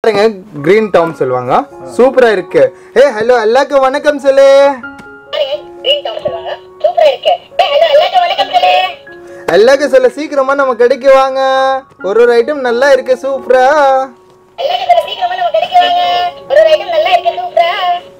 போட்டேங்க green down சொல்லுவாங்க சூப்பரா இருக்கு ஏ ஹலோ எல்லாருக்கும் வணக்கம் சொல்லு கிரீன் டவுன் சொல்லுவாங்க சூப்பரா இருக்கு ஹலோ எல்லாருக்கும் வணக்கம் சொல்லு எல்லாருக்கும் சொல்ல சீக்கிரமா நம்ம கடைக்கு வாங்க ஒரு ஒரு ஐட்டம் நல்லா இருக்கு சூப்பரா எல்லாருக்கும் சொல்ல சீக்கிரமா நம்ம கிடைக்க வாங்க ஒரு ஒரு ஐட்டம் நல்லா இருக்கு சூப்பரா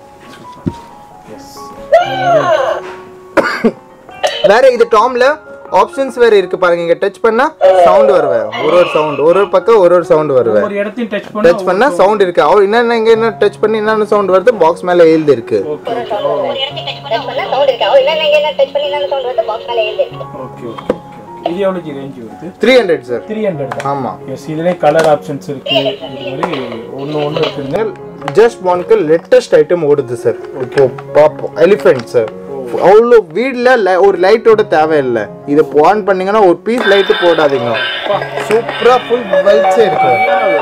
வேற இது டாம்ல ஆப்ஷன்ஸ் வேற இருக்கு பாருங்க இங்க டச் பண்ணா சவுண்ட் வருவேன் ஒரு ஒரு சவுண்ட் ஒரு ஒரு பக்கம் ஒரு ஒரு சவுண்ட் வருவேன் ஒரு இடத்தையும் டச் பண்ணா டச் பண்ணா சவுண்ட் இருக்கு அவர் என்னென்ன இங்க என்ன டச் பண்ணி என்னென்ன சவுண்ட் வருது பாக்ஸ் மேல எழுதி இருக்கு ஓகே ஒரு இடத்தை டச் பண்ணா பண்ணா சவுண்ட் இருக்கு அவ இல்ல இங்க என்ன டச் பண்ணி என்ன சவுண்ட் வருது பாக்ஸ் மேல எழுதி ஓகே ஓகே இது எவ்வளோக்கு ரேஞ்ச் வருது three hundred sir three hundred தான் ஆமா எஸ் இதுலேயே கலர் ஆப்ஷன்ஸ் இருக்கு இது மாதிரி ஒன்று ஒன்று இருக்குதுங்க ஜஸ்ட் ஒன்க்கு லேட்டஸ்ட் ஐட்டம் ஓடுது சார் இப்போ பார்ப்போம் எலிஃபென்ட் சார் அவ்வளோ வீட்டில் ஒரு லைட்டோட தேவையில்லை இதை ஆன் பண்ணீங்கன்னா ஒரு பீஸ் லைட்டு போடாதீங்க சூப்பராக ஃபுல் வெல்ஸே இருக்கு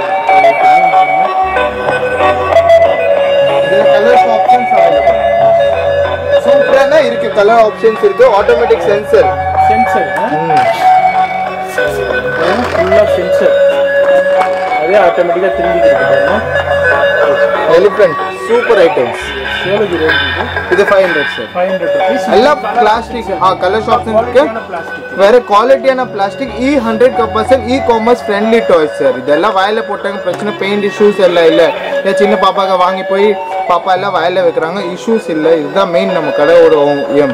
இதில் கலர்ஸ் ஆப்ஷன்ஸ் அவைலபிள் சூப்பராக இருக்கு கலர் ஆப்ஷன்ஸ் இருக்கு ஆட்டோமேட்டிக் சென்சர் சென்சர் ஃபுல்லாக சென்சர் அதே ஆட்டோமேட்டிக்காக திரும்பிக்கிட்டு எலிஃபென்ட் சூப்பர் ஐட்டம்ஸ் எவ்வளோக்கு ரேஞ்ச் இது இது five hundred sir five hundred rupees எல்லாம் பிளாஸ்டிக் ஆ கலர்ஸ் ஆப்ஷன் இருக்கு பிளாஸ்டிக் வேற குவாலிட்டியான பிளாஸ்டிக் இ hundred percent e commerce friendly toys sir இதெல்லாம் வாயில போட்டாங்க பிரச்சனை பெயிண்ட் இஷ்யூஸ் எல்லாம் இல்லை இல்லை சின்ன பாப்பாக்கு வாங்கி போய் பாப்பா எல்லாம் வாயில வைக்கிறாங்க இஷ்யூஸ் இல்லை இதுதான் மெயின் நம்ம கடையோட எம்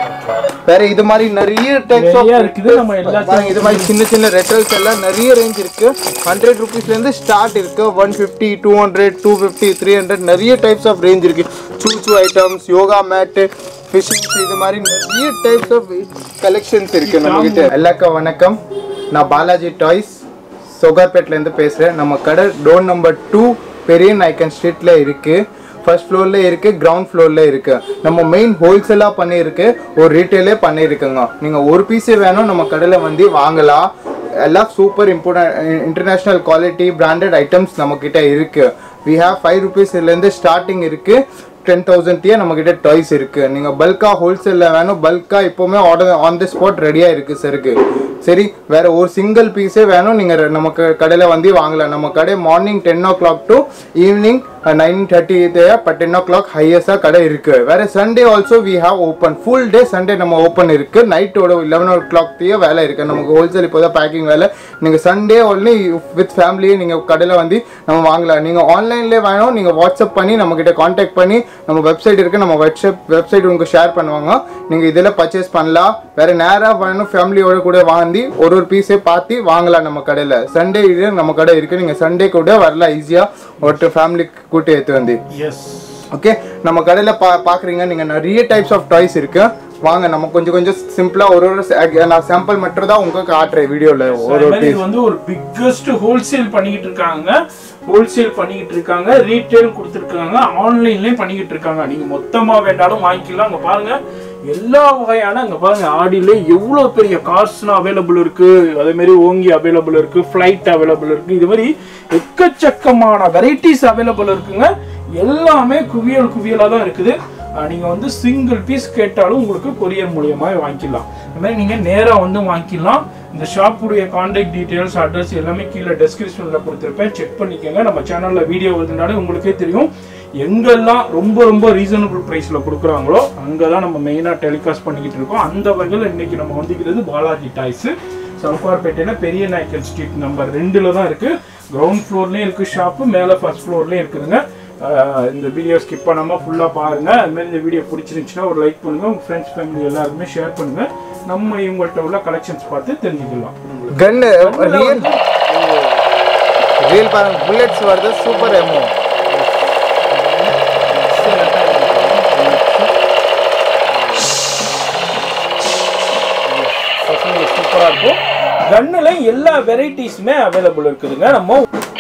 வேற இது மாதிரி நிறைய டைப்ஸ் ஆஃப் நிறைய இருக்குது நம்ம எல்லாத்தையும் இது மாதிரி சின்ன சின்ன ரெட்டல்ஸ் எல்லாம் நிறைய ரேஞ்ச் இருக்கு ஹண்ட்ரட் ருபீஸ்லேருந்து ஸ்டார்ட் இருக்கு one fifty two hundred two fifty three hundred நிறைய டைப்ஸ் ஆஃப் ரேஞ்ச் இருக்கு சூச்சு ஐட்டம்ஸ் யோகா மேட்டு ஃபிஷிங்ஸ் இது மாதிரி நிறைய டைப்ஸ் ஆஃப் கலெக்ஷன்ஸ் இருக்கு நம்ம கிட்ட எல்லாருக்கும் வணக்கம் நான் பாலாஜி டாய்ஸ் சொகார்பேட்லேருந்து பேசுகிறேன் நம்ம கடை டோர் நம்பர் டூ பெரிய நாயக்கன் ஸ்ட்ரீட்டில் இருக்குது ஃபர்ஸ்ட் ஃப்ளோர்ல இருக்கு கிரவுண்ட் ஃப்ளோர்ல இருக்கு நம்ம மெயின் ஹோல்சேலா பண்ணியிருக்கு ஒரு ரீட்டைலே பண்ணியிருக்குங்க நீங்க ஒரு பீஸே வேணும் நம்ம கடையில வந்து வாங்கலாம் எல்லாம் super important international quality branded items நம்ம கிட்ட இருக்கு வி ஹேவ் ஃபைவ் ருபீஸ்லேருந்து ஸ்டார்டிங் இருக்கு டென் தௌசண்ட்லேயே நம்ம கிட்ட டாய்ஸ் இருக்கு நீங்க பல்கா ஹோல்சேல்ல வேணும் பல்கா இப்போவுமே ஆர்டர் ஆன் தி ஸ்பாட் ரெடியா இருக்கு சருக்கு சரி வேற ஒரு சிங்கிள் பீஸே வேணும் நீங்க ரெ- நமக்கு கடையில வந்து வாங்கலாம் நம்ம கடை morning ten o'clock to evening nine thirty but ten o'clock ஹையஸ்டா கடை இருக்கு வேற Sunday also we have open full day Sunday நம்ம ஓப்பன் இருக்கு நைட்டோட லெவன் ஓ கிளாக்லயே வேலை இருக்கு நமக்கு ஹோல்சேல் இப்போதான் பேக்கிங் வேலை நீங்க சண்டே ஒன்லி வித் ஃபேமிலியே நீங்க கடையில வந்து நம்ம வாங்கலாம் நீங்க ஆன்லைன்லேயே வேணும் நீங்க வாட்ஸ்அப் பண்ணி நம்ம கிட்ட காண்டாக்ட் பண்ணி நம்ம வெப்சைட் இருக்கு நம்ம வெப்சைட் வெப்சைட் உங்களுக்கு ஷேர் பண்ணுவாங்க நீங்க இதில் பர்ச்சேஸ் பண்ணலாம் வேற நேரா வேணும் ஃபேமிலியோட கூட வாங்கி ஒரு ஒரு பீஸே பார்த்து வாங்கலாம் நம்ம கடையில சண்டே இது நம்ம கடை இருக்கு நீங்க சண்டே கூட வரலாம் ஈஸியா ஒரு ஃபேமிலி கூட்டி எடுத்து வந்து எஸ் ஓகே நம்ம கடையில பா பாக்குறீங்க நீங்க நிறைய டைப்ஸ் ஆஃப் டாய்ஸ் இருக்கு வாங்க நம்ம கொஞ்சம் கொஞ்சம் சிம்பிளா ஒரு ஒரு sa- நான் சாம்பிள் மட்டும் தான் உங்களுக்கு காட்டுறேன் வீடியோல ஒரு ஒரு இது பீஸ் வந்து ஒரு பிக்கஸ்ட் ஹோல்சேல் பண்ணிக்கிட்டு இருக்காங்க ஹோல்சேல் பண்ணிக்கிட்டு இருக்காங்க ரீட்டைல் கொடுத்துருக்காங்க ஆன்லைன்லயும் பண்ணிக்கிட்டு இருக்காங்க நீங்க மொத்தமா வேண்டாலும் வாங்கிக்கலாம் அங்க பாருங்க எல்லா வகையான அங்க பாருங்க ஆடியில எவ்வளவு பெரிய கார்ஸ்லாம் அவைலபிள் இருக்கு அதே மாதிரி ஓங்கி அவைலபிள் இருக்கு ஃபிளைட் அவைலபிள் இருக்கு இது மாதிரி எக்கச்சக்கமான வெரைட்டிஸ் அவைலபிள் இருக்குங்க எல்லாமே குவியல் குவியலா தான் இருக்குது அஹ் நீங்க வந்து சிங்கிள் பீஸ் கேட்டாலும் உங்களுக்கு கொரியர் மூலியமா வாங்கிக்கலாம் இந்த மாதிரி நீங்க நேரா வந்து வாங்கிக்கலாம் இந்த ஷாப்புடைய கான்டாக்ட் டீடைல்ஸ் அட்ரஸ் எல்லாமே கீழே டெஸ்கிரிப்ஷன்ல கொடுத்துருப்பேன் செக் பண்ணிக்கோங்க நம்ம சேனல்ல வீடியோ வருதுனாலே உங்களுக்கே தெரியும் எங்கெல்லாம் ரொம்ப ரொம்ப ரீசனபிள் ப்ரைஸ்ல கொடுக்குறாங்களோ அங்கே தான் நம்ம மெயினாக டெலிகாஸ்ட் பண்ணிக்கிட்டு இருக்கோம் அந்த வகையில் இன்னைக்கு நம்ம வந்துக்கிறது பாலாஜி டாய்ஸ் சவுகார்பேட்டையில் பெரிய நாயக்கல் ஸ்ட்ரீட் நம்பர் ரெண்டில் தான் இருக்குது கிரவுண்ட் ஃப்ளோர்லேயும் இருக்குது ஷாப்பு மேலே ஃபர்ஸ்ட் ஃப்ளோர்லேயும் இருக்குதுங்க ஆஹ் இந்த வீடியோ ஸ்கிப் பண்ணாமல் ஃபுல்லாக பாருங்கள் அதுமாதிரி இந்த வீடியோ பிடிச்சிருந்துச்சுன்னா ஒரு லைக் பண்ணுங்கள் உங்கள் ஃப்ரெண்ட்ஸ் ஃபேமிலி எல்லாருக்குமே ஷேர் பண்ணுங்கள் நம்ம இவங்கள்ட்ட உள்ள கலெக்ஷன்ஸ் பார்த்து தெரிஞ்சுக்கலாம் கன் ரியல் ரியல் பாருங்க புல்லட்ஸ் வருது சூப்பர் எமோ சூப்பராக இருக்கும் கன்னில் எல்லா வெரைட்டிஸுமே அவைலபிள் இருக்குதுங்க நம்ம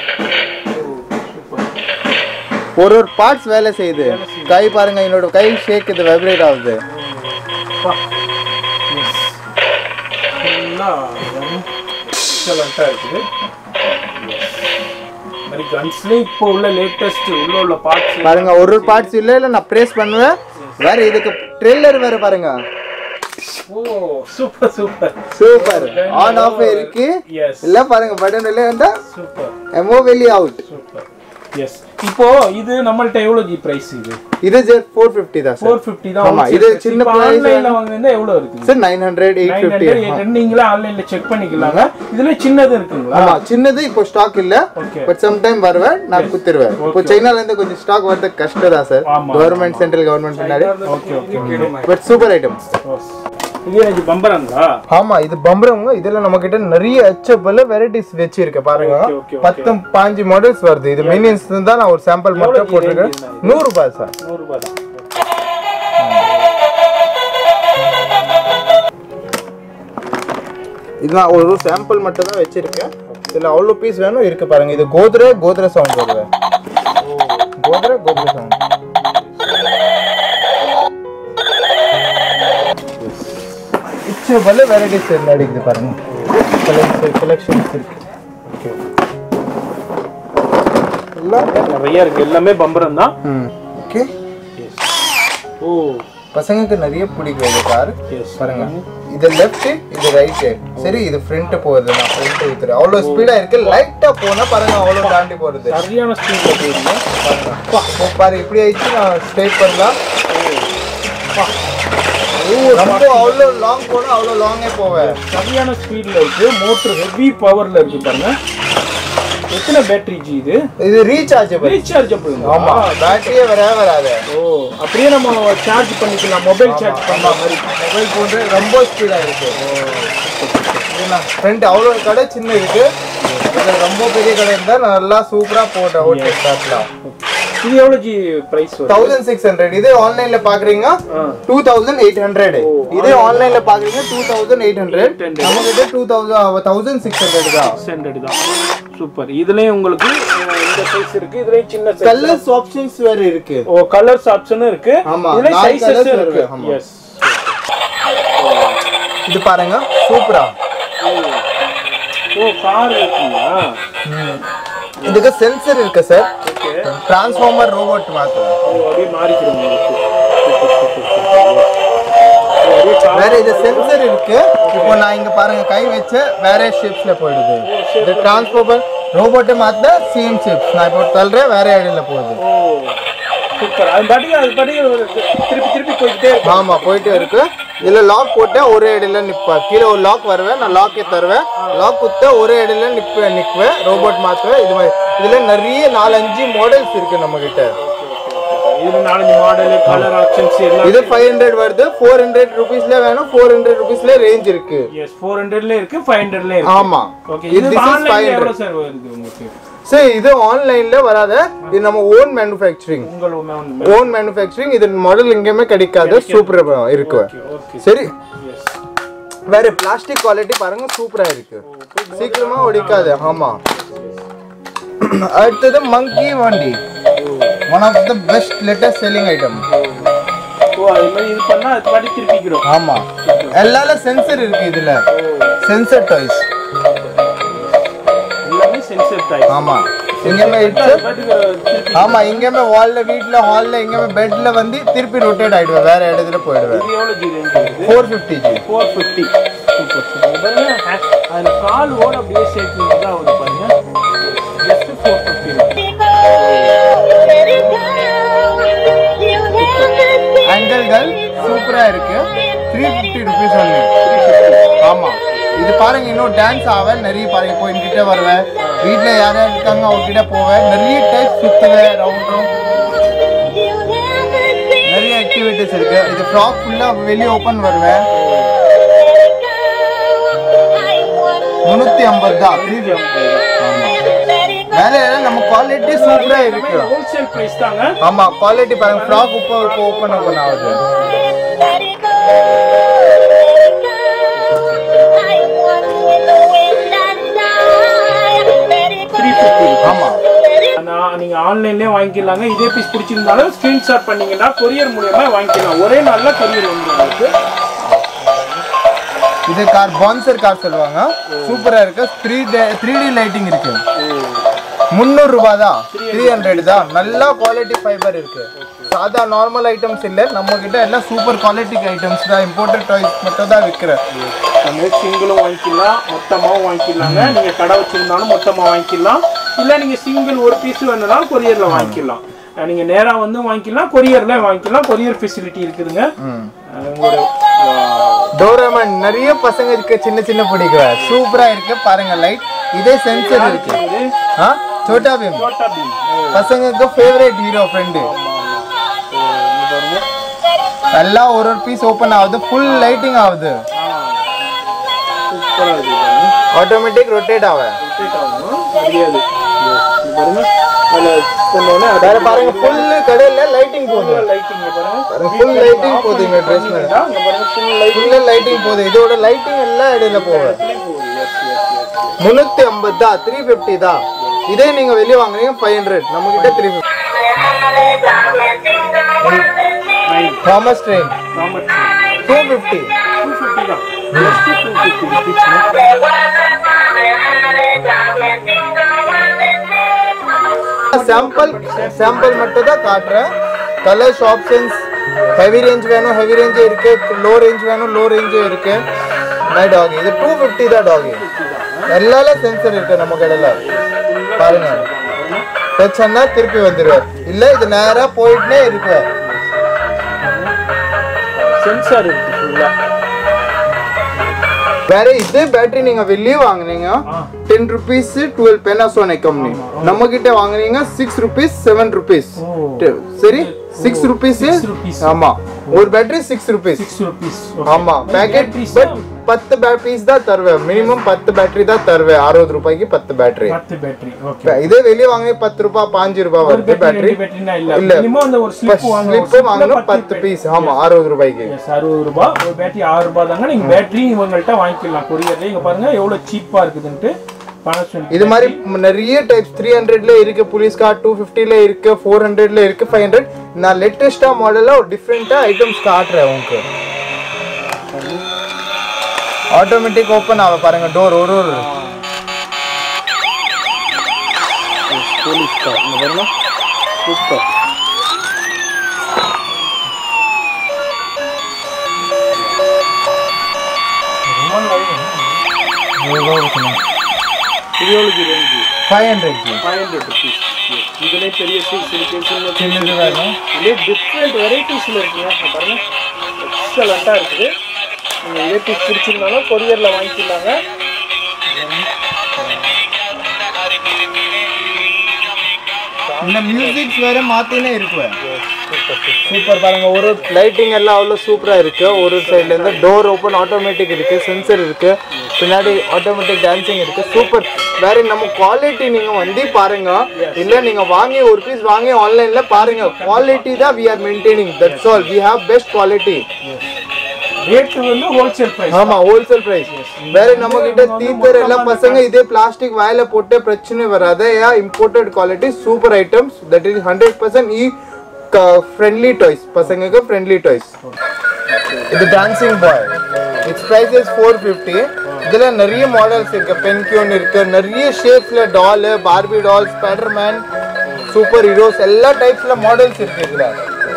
ஒரு ஒரு பார்ட்ஸ் வேலை செய்யுது கை பாருங்க என்னோட கை ஷேக் இது வைப்ரேட் ஆகுது எக்ஸலண்ட்டாக இருக்குது இந்த மாதிரி கன்ஸ்லேயும் இப்போ உள்ள லேட்டஸ்ட் உள்ள உள்ள பார்ட்ஸ் பாருங்க ஒரு ஒரு பார்ட்ஸ் இல்ல இல்ல நான் பிரேஸ் பண்ணுவேன் வேற இதுக்கு ட்ரெய்லர் வேற பாருங்க ஓ super super super on off இருக்கு எஸ் இல்ல பாருங்க பட்டன் இல்ல வந்தா சூப்பர் எமோ வெளி அவுட் சூப்பர் எஸ் இப்போ இது நம்மள்ட்ட எவ்வளவு ஜி பிரைஸ் இது இது ஜஸ்ட் ஃபோர் ஃபிஃப்டி தான் சார் ஃபோர் ஃபிஃப்டி தான் ஆமா, இது சின்ன price ஆன்லைன்ல வாங்குனீங்கன்னா எவ்வளவு இருக்குங்க sir nine hundred eight nine fifty hundred நீங்களே ஆன்லைன்ல செக் பண்ணிக்கலாங்க இதுல சின்னது இருக்குங்களா ஆமா சின்னது இப்போ ஸ்டாக் இல்ல Okay. பட் சம் டைம் வருவேன் நான் குத்துருவேன் இப்போ சைனால இருந்து கொஞ்சம் ஸ்டாக் வரது கஷ்டம் தான் சார் ஆமா. கவர்மெண்ட் சென்ட்ரல் கவர்மெண்ட் பின்னாடி okay okay but super item இது இது பம்பரங்களா ஆமா இது பம்பரவங்க இதுல நம்ம கிட்ட நிறைய ஹெச்எப்ல வெரைட்டிஸ் வச்சிருக்க பாருங்க Okay, okay, okay. பத்து பாஞ்சு மாடல்ஸ் வருது இது மினியன்ஸ் தான் நான் ஒரு சாம்பிள் மட்டும் போட்டிருக்கேன் நூறு ரூபாய் சார் நூறு ரூபாய் தான் இது நான் ஒரு சாம்பிள் மட்டும் தான் வச்சிருக்கேன் இதுல அவ்வளோ பீஸ் வேணும் இருக்கு பாருங்க இது கோத்ரே கோத்ரே சவுண்ட் வருது கோத்ரே கோத்ரே சவுண்ட் ஹெச்எப்ல வெரைட்டிஸ் அடிக்குது பாருங்க கலெக்ஷன்ஸ் இருக்கு எல்லாம் நிறைய இருக்கு எல்லாமே பம்பரம் தான் ஓகே ஓ பசங்களுக்கு நிறைய பிடிக்கும் இந்த கார் எஸ் பாருங்க இது லெஃப்ட் இது ரைட் சரி இது ஃப்ரண்ட் போகுது நான் ஃப்ரண்ட் ஊத்துறேன் அவ்வளவு ஸ்பீடா இருக்கு லைட்டா போனா பாருங்க அவ்வளவு தாண்டி போறது சரியான ஸ்பீட்ல போயிருந்தேன் அப்பா, இப்போ பாரு இப்படி ஆயிடுச்சு நான் ஸ்ட்ரைட் பண்ணலாம் அப்பா. ரொம்ப அவ்வளோ லாங் போனா அவ்வளோ லாங்கே போவேன் சரியான ஸ்பீட்ல இருக்கு மோட்டர் ஹெவி பவர்ல இருக்கு பாருங்க எத்தனை பேட்டரி ஜி இது இது ரீசார்ஜபிள் ரீசார்ஜபிள் ஆமா பேட்டரியே வரவே வராது ஓ அப்படியே நம்ம சார்ஜ் பண்ணிக்கலாம் மொபைல் சார்ஜ் பண்ண மாதிரி மொபைல் போன்று ரொம்ப ஸ்பீடா இருக்கு ஃப்ரண்ட் அவ்வளோ கடை சின்ன இருக்கு இது ரொம்ப பெரிய கடை இருந்தா நல்லா சூப்பரா போட்டேன் ஓகே ஸ்டார்ட்லாம் இது எவ்வளவு ஜி பிரைஸ் வரும் தௌசண்ட் சிக்ஸ் ஹண்ட்ரட் இதே ஆன்லைன்ல பாக்குறீங்க ஆ. டூ தௌசண்ட் எயிட் ஹண்ட்ரட் இதே ஆன்லைன்ல பாக்குறீங்க டூ தௌசண்ட் எயிட் ஹண்ட்ரட் 800. நம்ம கிட்ட two thousand thousand six hundred தான் ஸ்டாண்டர்ட் தான் சூப்பர் இதுலயும் உங்களுக்கு அஹ், இந்த சைஸ் இருக்கு இதுலயும் சின்ன சைஸ் கலர்ஸ் ஆப்ஷன்ஸ் வேற இருக்கு ஓ கலர்ஸ் ஆப்ஷனும் இருக்கு ஆமா, இதுலயும் நாலு சைஸஸ் colours இருக்கு இருக்கு, ஆமா. எஸ் இது பாருங்க சூப்பரா ஓ கார் இருக்குங்களா இதுக்கு சென்சர் இருக்கு சார் ஓகே டிரான்ஸ்ஃபார்மர் ரோபோட் மாத்து ஓ அப்படியே மாறிக்கிறோம் உங்களுக்கு சூப்பர் சூப்பர் சூப்பர் ஓ அப்படியே car வேற இது சென்சர் இருக்கு இப்போ நான் இங்க பாருங்க கை வச்சு வேற ஷேப்ஸ்ல போயிடுது இது டிரான்ஸ்ஃபார்மர் ரோபோட்டை மாத்த சேம் ஷேப்ஸ் நான் இப்போ தள்ளுறேன் வேற இடத்துல போகுது ஓ சூப்பர் அது பாட்டுக்கு அது பாட்டுக்கு திருப்பி திருப்பி போய்கிட்டே இருக்கும் ஆமா போயிட்டே இருக்கு இதுல லாக் போட்டா ஒரே இடையில நிப்பா கீழே ஒரு லாக் வருவேன் நான் லாக்கே தருவேன் லாக் குத்த ஒரே இடையில நிப்பேன் நிக்குவேன் ரோபோட் மாத்துவேன் இது மாதிரி இதுல நிறைய நாலஞ்சு மாடல்ஸ் இருக்கு நம்ம கிட்ட இது நாலஞ்சு மாடல் கலர் ஆப்ஷன்ஸ் எல்லாம் இது ஃபைவ் ஹண்ட்ரட் வருது ஃபோர் ஹண்ட்ரட் ருபீஸ்ல வேணும் ஃபோர் ஹண்ட்ரட் ருபீஸ்ல ரேஞ்ச் இருக்கு எஸ் ஃபோர் ஹண்ட்ரட்ல இருக்கு ஃபைவ் ஹண்ட்ரட்ல இருக்கு ஆமா ஓகே இது இது this is ஆன்லைன்ல 500. எவ்வளவு சார் வருது உங்களுக்கு சரி இது ஆன்லைன்ல வராத இது நம்ம ஓன் மேனுஃபேக்சரிங் உங்கள் own ஓன் மேனுஃபேக்சரிங் இது மாடல் எங்கேயுமே கிடைக்காது சூப்பர் இருக்கு ஓகே ஓகே சரி எஸ் வேற பிளாஸ்டிக் குவாலிட்டி பாருங்க சூப்பரா இருக்கு சீக்கிரமா ஒடிக்காது ஆமா அடுத்தது மங்கி வண்டி one of the best latest selling item ஓ அது மாதிரி இது பண்ணா அது பாட்டி திருப்பிக்கிறோம் ஆமா எல்லால சென்சர் இருக்கு இதுல சென்சர் டாய்ஸ் எல்லாமே சென்சர் டைப் ஆமா எங்கேயுமே இட்ஸ் பாட்டுக்கு திருப்பி ஆமா எங்கேயுமே ஹால்ல வீட்ல ஹால்ல எங்கேயுமே பெட்ல வந்து திருப்பி ரொட்டேட் ஆயிடுவேன் வேற இடத்துல போயிடுவேன் இது எவ்வளவு ஜி ரேஞ்ச் வருது four fifty ji four fifty super super பாருங்க ha- அதுல கால் ஓட அப்படியே ஷேக்கிங் தான் ஆகுது பாருங்க ஜஸ்ட் ஃபோர் ஃபிஃப்டி ஆங்கிள்கள் சூப்பரா இருக்கு த்ரீ ஃபிஃப்டி ருபீஸ் ஒன்று ஆமா இது பாருங்க இன்னும் டான்ஸ் ஆவேன் நிறைய பாருங்க இப்போ என்கிட்ட வருவேன் வீட்ல யார் யார் இருக்காங்க அவங்க கிட்ட போவேன் நிறைய டைப் சுத்துவேன் ரவுண்ட் ரவுண்ட் நிறைய ஆக்டிவிட்டிஸ் இருக்கு இது ஃப்ராக் ஃபுல்லா வெளியே ஓப்பன் வருவேன் முந்நூற்றி ஐம்பது தான் த்ரீ வேற எல்லாம் நம்ம குவாலிட்டி சூப்பரா இருக்கு ஹோல்சேல் பிரைஸ் தாங்க ஆமா குவாலிட்டி பாருங்க ஃப்ராக் இப்போ இப்போ ஓப்பன் ஓப்பன் ஆகுது த்ரீ ஃபிஃப்டி ஆமா நான் நீங்க ஆன்லைன்லயே வாங்கிக்கலாங்க இதே பீஸ் பிடிச்சிருந்தாலும் ஸ்கிரீன்ஷாட் பண்ணீங்கன்னா கொரியர் மூலியமா வாங்கிக்கலாம் ஒரே நாள்ல கொரியர் வந்துடும் உங்களுக்கு இது கார் பான்சர் கார் சொல்லுவாங்க சூப்பரா இருக்கு த்ரீ த்ரீ டி லைட்டிங் இருக்கு முந்நூறு ரூபாய் தான் த்ரீ ஹண்ட்ரட் தான் நல்லா குவாலிட்டி ஃபைபர் இருக்கு சாதா நார்மல் ஐட்டம்ஸ் இல்லை நம்ம கிட்ட எல்லாம் சூப்பர் குவாலிட்டி ஐட்டம்ஸ் தான் இம்போர்ட்டட் டாய்ஸ் மட்டும் தான் விற்கிறேன் நம்ம சிங்கிளும் வாங்கிக்கலாம் மொத்தமாகவும் வாங்கிக்கலாங்க நீங்கள் கடை வச்சிருந்தாலும் மொத்தமாக வாங்கிக்கலாம் இல்லை நீங்கள் சிங்கிள் ஒரு பீஸ் வேணுனாலும் கொரியரில் வாங்கிக்கலாம் அஹ் நீங்க நேரா வந்து வாங்கிக்கலாம் கொரியர்ல வாங்கிக்கலாம் கொரியர் ஃபெசிலிட்டி இருக்குதுங்க அஹ் உங்களோட டோரேமான் நிறைய பசங்க இருக்கு சின்ன சின்ன பிடிக்கும் சூப்பரா இருக்கு பாருங்க லைட் இதே சென்சர் இருக்கு இது ஆ சோட்டா பீம் டோட்டா பீம் பசங்களுக்கு ஃபேவரட் ஹீரோ ஃப்ரெண்டு பாருங்க எல்லாம் ஒரு ஒரு பீஸ் ஓப்பன் ஆகுது ஃபுல் லைட்டிங் ஆகுது சூப்பரா இருக்கு பாருங்க ஆட்டோமேட்டிக் ரொட்டேட் ஆகும் rotate ஆகும் முடியாது இது பாருங்க அதில் கொண்டோடனே வேற பாருங்க ஃபுல் கடையில லைட்டிங் போகுது லைட்டிங் பாருங்க பாருங்க ஃபுல் லைட்டிங் போகுது இந்த ட்ரெஸ்ல இங்க பாருங்க ஃபுல் லைட் ஃபுல் லைட்டிங் போகுது இதோட லைட்டிங் எல்லாம் இடையில போகுது போகுது எஸ் எஸ் எஸ் முந்நூற்றி ஐம்பது தான் த்ரீ ஃபிஃப்டி தான் இதே நீங்கள் வெளியே வாங்குறீங்க ஃபைவ் ஹண்ட்ரட் நம்மக்கிட்ட three fifty nine Thomas train commerce two fifty two fifty தான் just two fifty rupees sample sample மட்டும் தான் காட்டுறேன் கலர்ஸ் ஆப்ஷன்ஸ் ஹெவி ரேஞ்ச் வேணும் ஹெவி ரேஞ்சே இருக்கு லோ ரேஞ்ச் வேணும் லோ ரேஞ்சே இருக்கு மை டாகி இது டூ ஃபிஃப்டி தான் டாகி எல்லாமே சென்சர் இருக்கு நம்ம கடையில் பாருங்க டச் பண்ணா திருப்பி வந்துடுவேன் இல்லை இது நேராக போயிட்டுனே இருக்கு சென்சார் இருக்கு ஃபுல்லா வேற இதே பேட்டரி நீங்க வெளியே வாங்குனீங்க ten rupees twelve Panasonic company நம்ம கிட்ட வாங்குனீங்க சிக்ஸ் ருபீஸ் செவன் ருபீஸ் சரி சிக்ஸ் ருபீஸ் rupees. ஆமா ஒரு battery six rupees six rupees ஆமா பேக்கெட் பட் பத்து பீஸ் தான் தருவேன் மினிமம் பத்து பேட்டரி தான் தருவேன் அறுபது ரூபாய்க்கு பத்து பேட்டரி பத்து பேட்டரி ஓகே இதே வெளியே வாங்க பத்து ரூபாய் பாஞ்சு ரூபாய் ஒரு வருது பேட்டரி பேட்டரி ரெண்டு பேட்டரினா இல்ல இல்ல. மினிமம் அந்த ஒரு ஸ்லிப் வாங்கணும் ஸ்லிப் வாங்கணும் பத்து பீஸ் ஆமா அறுபது ரூபாய்க்கு எஸ் அறுபது ரூபாய் ஒரு பேட்டரி ஆறு ரூபாய் தாங்க நீங்க பேட்டரி இவங்கள்ட்ட வாங்கிக்கலாம் கொரியர்ல இங்க பாருங்க எவ்வளவு சீப்பா இருக்குதுன்ட்டு Panasonic இது மாதிரி நிறைய டைப்ஸ் த்ரீ ஹண்ட்ரட்ல இருக்கு புலிஸ் கார் டூ ஃபிஃப்டில இருக்கு ஃபோர் ஹண்ட்ரட்ல இருக்கு ஃபைவ் ஹண்ட்ரட் நான் லேட்டஸ்டா மாடல்ல ஒரு டிஃப்ரெண்டா ஐட்டம்ஸ் காட்டுறேன் உங்களுக்கு ஆட்டோமேட்டிக் ஓப்பன் ஆக பாருங்க டோர் ஒரு ஒரு போலீஸ் கார் இங்க பாருங்க சூப்பர் இது எவ்வளோக்கு range five hundred five hundred rupees இதுலேயே பெரிய சைஸ் இருக்கு சின்ன சின்னது வேணும் இதுலேயே டிஃப்ரெண்ட் வெரைட்டிஸில் இருக்குங்க இங்க பாருங்க எக்ஸலண்ட்டாக இருக்குது நீங்கள் இதே பீஸ் பிடிச்சிருந்தாலும் கொரியரில் வாங்கிக்கலாங்க இந்த மியூசிக்ஸ் வேற மாத்தினே இருக்கு சூப்பர் பாருங்க ஒரு லைட்டிங் எல்லாம் அவ்வளோ சூப்பரா இருக்கு ஒரு சைடுல இருந்து டோர் ஓப்பன் ஆட்டோமேட்டிக் இருக்கு சென்சர் இருக்கு பின்னாடி ஆட்டோமேட்டிக் டான்சிங் இருக்கு சூப்பர் வேற நம்ம குவாலிட்டி நீங்க வந்து பாருங்க இல்ல நீங்க வாங்கி ஒரு பீஸ் வாங்கி ஆன்லைன்ல பாருங்க குவாலிட்டி தான் we are maintaining that's all we have best quality rate வந்து ஹோல்சேல் ப்ரைஸ் ஆமா ஹோல்சேல் பிரைஸ் வேற நம்ம கிட்ட தீத்தர் எல்லாம் பசங்க இதே பிளாஸ்டிக் வாயில போட்டு பிரச்சனை வராது yeah imported quality super items that is hundred percent e friendly toys பசங்களுக்கு ஃப்ரெண்ட்லி டாய்ஸ் இது dancing boy it's price is four fifty இதுல நிறைய மாடல்ஸ் இருக்கு பென்கியூன் இருக்கு நிறைய ஷேப்ஸ்ல doll Barbie doll Spiderman superheroes எல்லா டைப்ஸ்ல மாடல்ஸ் இருக்கு இதுல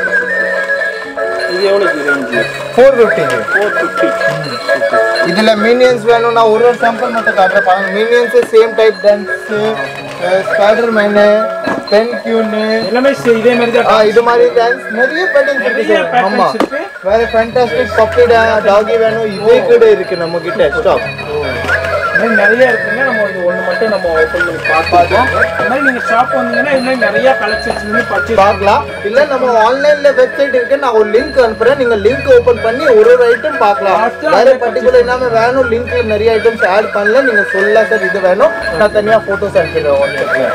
இது எவ்வளோக்கு ரேஞ்சு ஃபோர் ஃபிஃப்டிக்கு ஃபோர் ஃபிஃப்டி இதுல மீனியன்ஸ் வேணும்னா ஒரு ஒரு சாம்பிள் மட்டும் காட்டுறேன் பாருங்க minions same type dance Spiderman pen queen எல்லாமே சே- இதே மாதிரி தான் இது மாதிரி டான்ஸ் நிறைய பேட்டர்ன்ஸ் இருக்கு நிறைய sir. ஆமா patterns இருக்கு வேற ஃபேண்டாஸ்டிக் பப்பி டாகி வேணும் இதே கூட இருக்கு நம்ம கிட்ட ஸ்டாக் இந்த மாதிரி நிறைய இருக்குங்க நம்ம இது ஒன்று மட்டும் நம்ம ஓப்பன் பண்ணி பார்த்துருக்கோம் அது மாதிரி நீங்கள் ஷாப் வந்தீங்கன்னா இன்னும் நிறைய கலெக்ஷன்ஸ் வந்து பர்ச்சேஸ் பார்க்கலாம் இல்ல நம்ம ஆன்லைன்ல வெப்சைட் இருக்கு நான் ஒரு லிங்க் அனுப்புறேன் நீங்க லிங்க் ஓபன் பண்ணி ஒரு ஒரு ஐட்டம் பார்க்கலாம் பார்த்து வேற அப்படியே பர்டிகுலர் இல்லாம வேணும் லிங்க்ல நிறைய ஐட்டம்ஸ் ஆட் பண்ணல நீங்க சொல்லலாம் சார் இது வேணும் நான் தனியா போட்டோஸ் அனுப்பிடுவேன் வாட்ஸ்அப்ல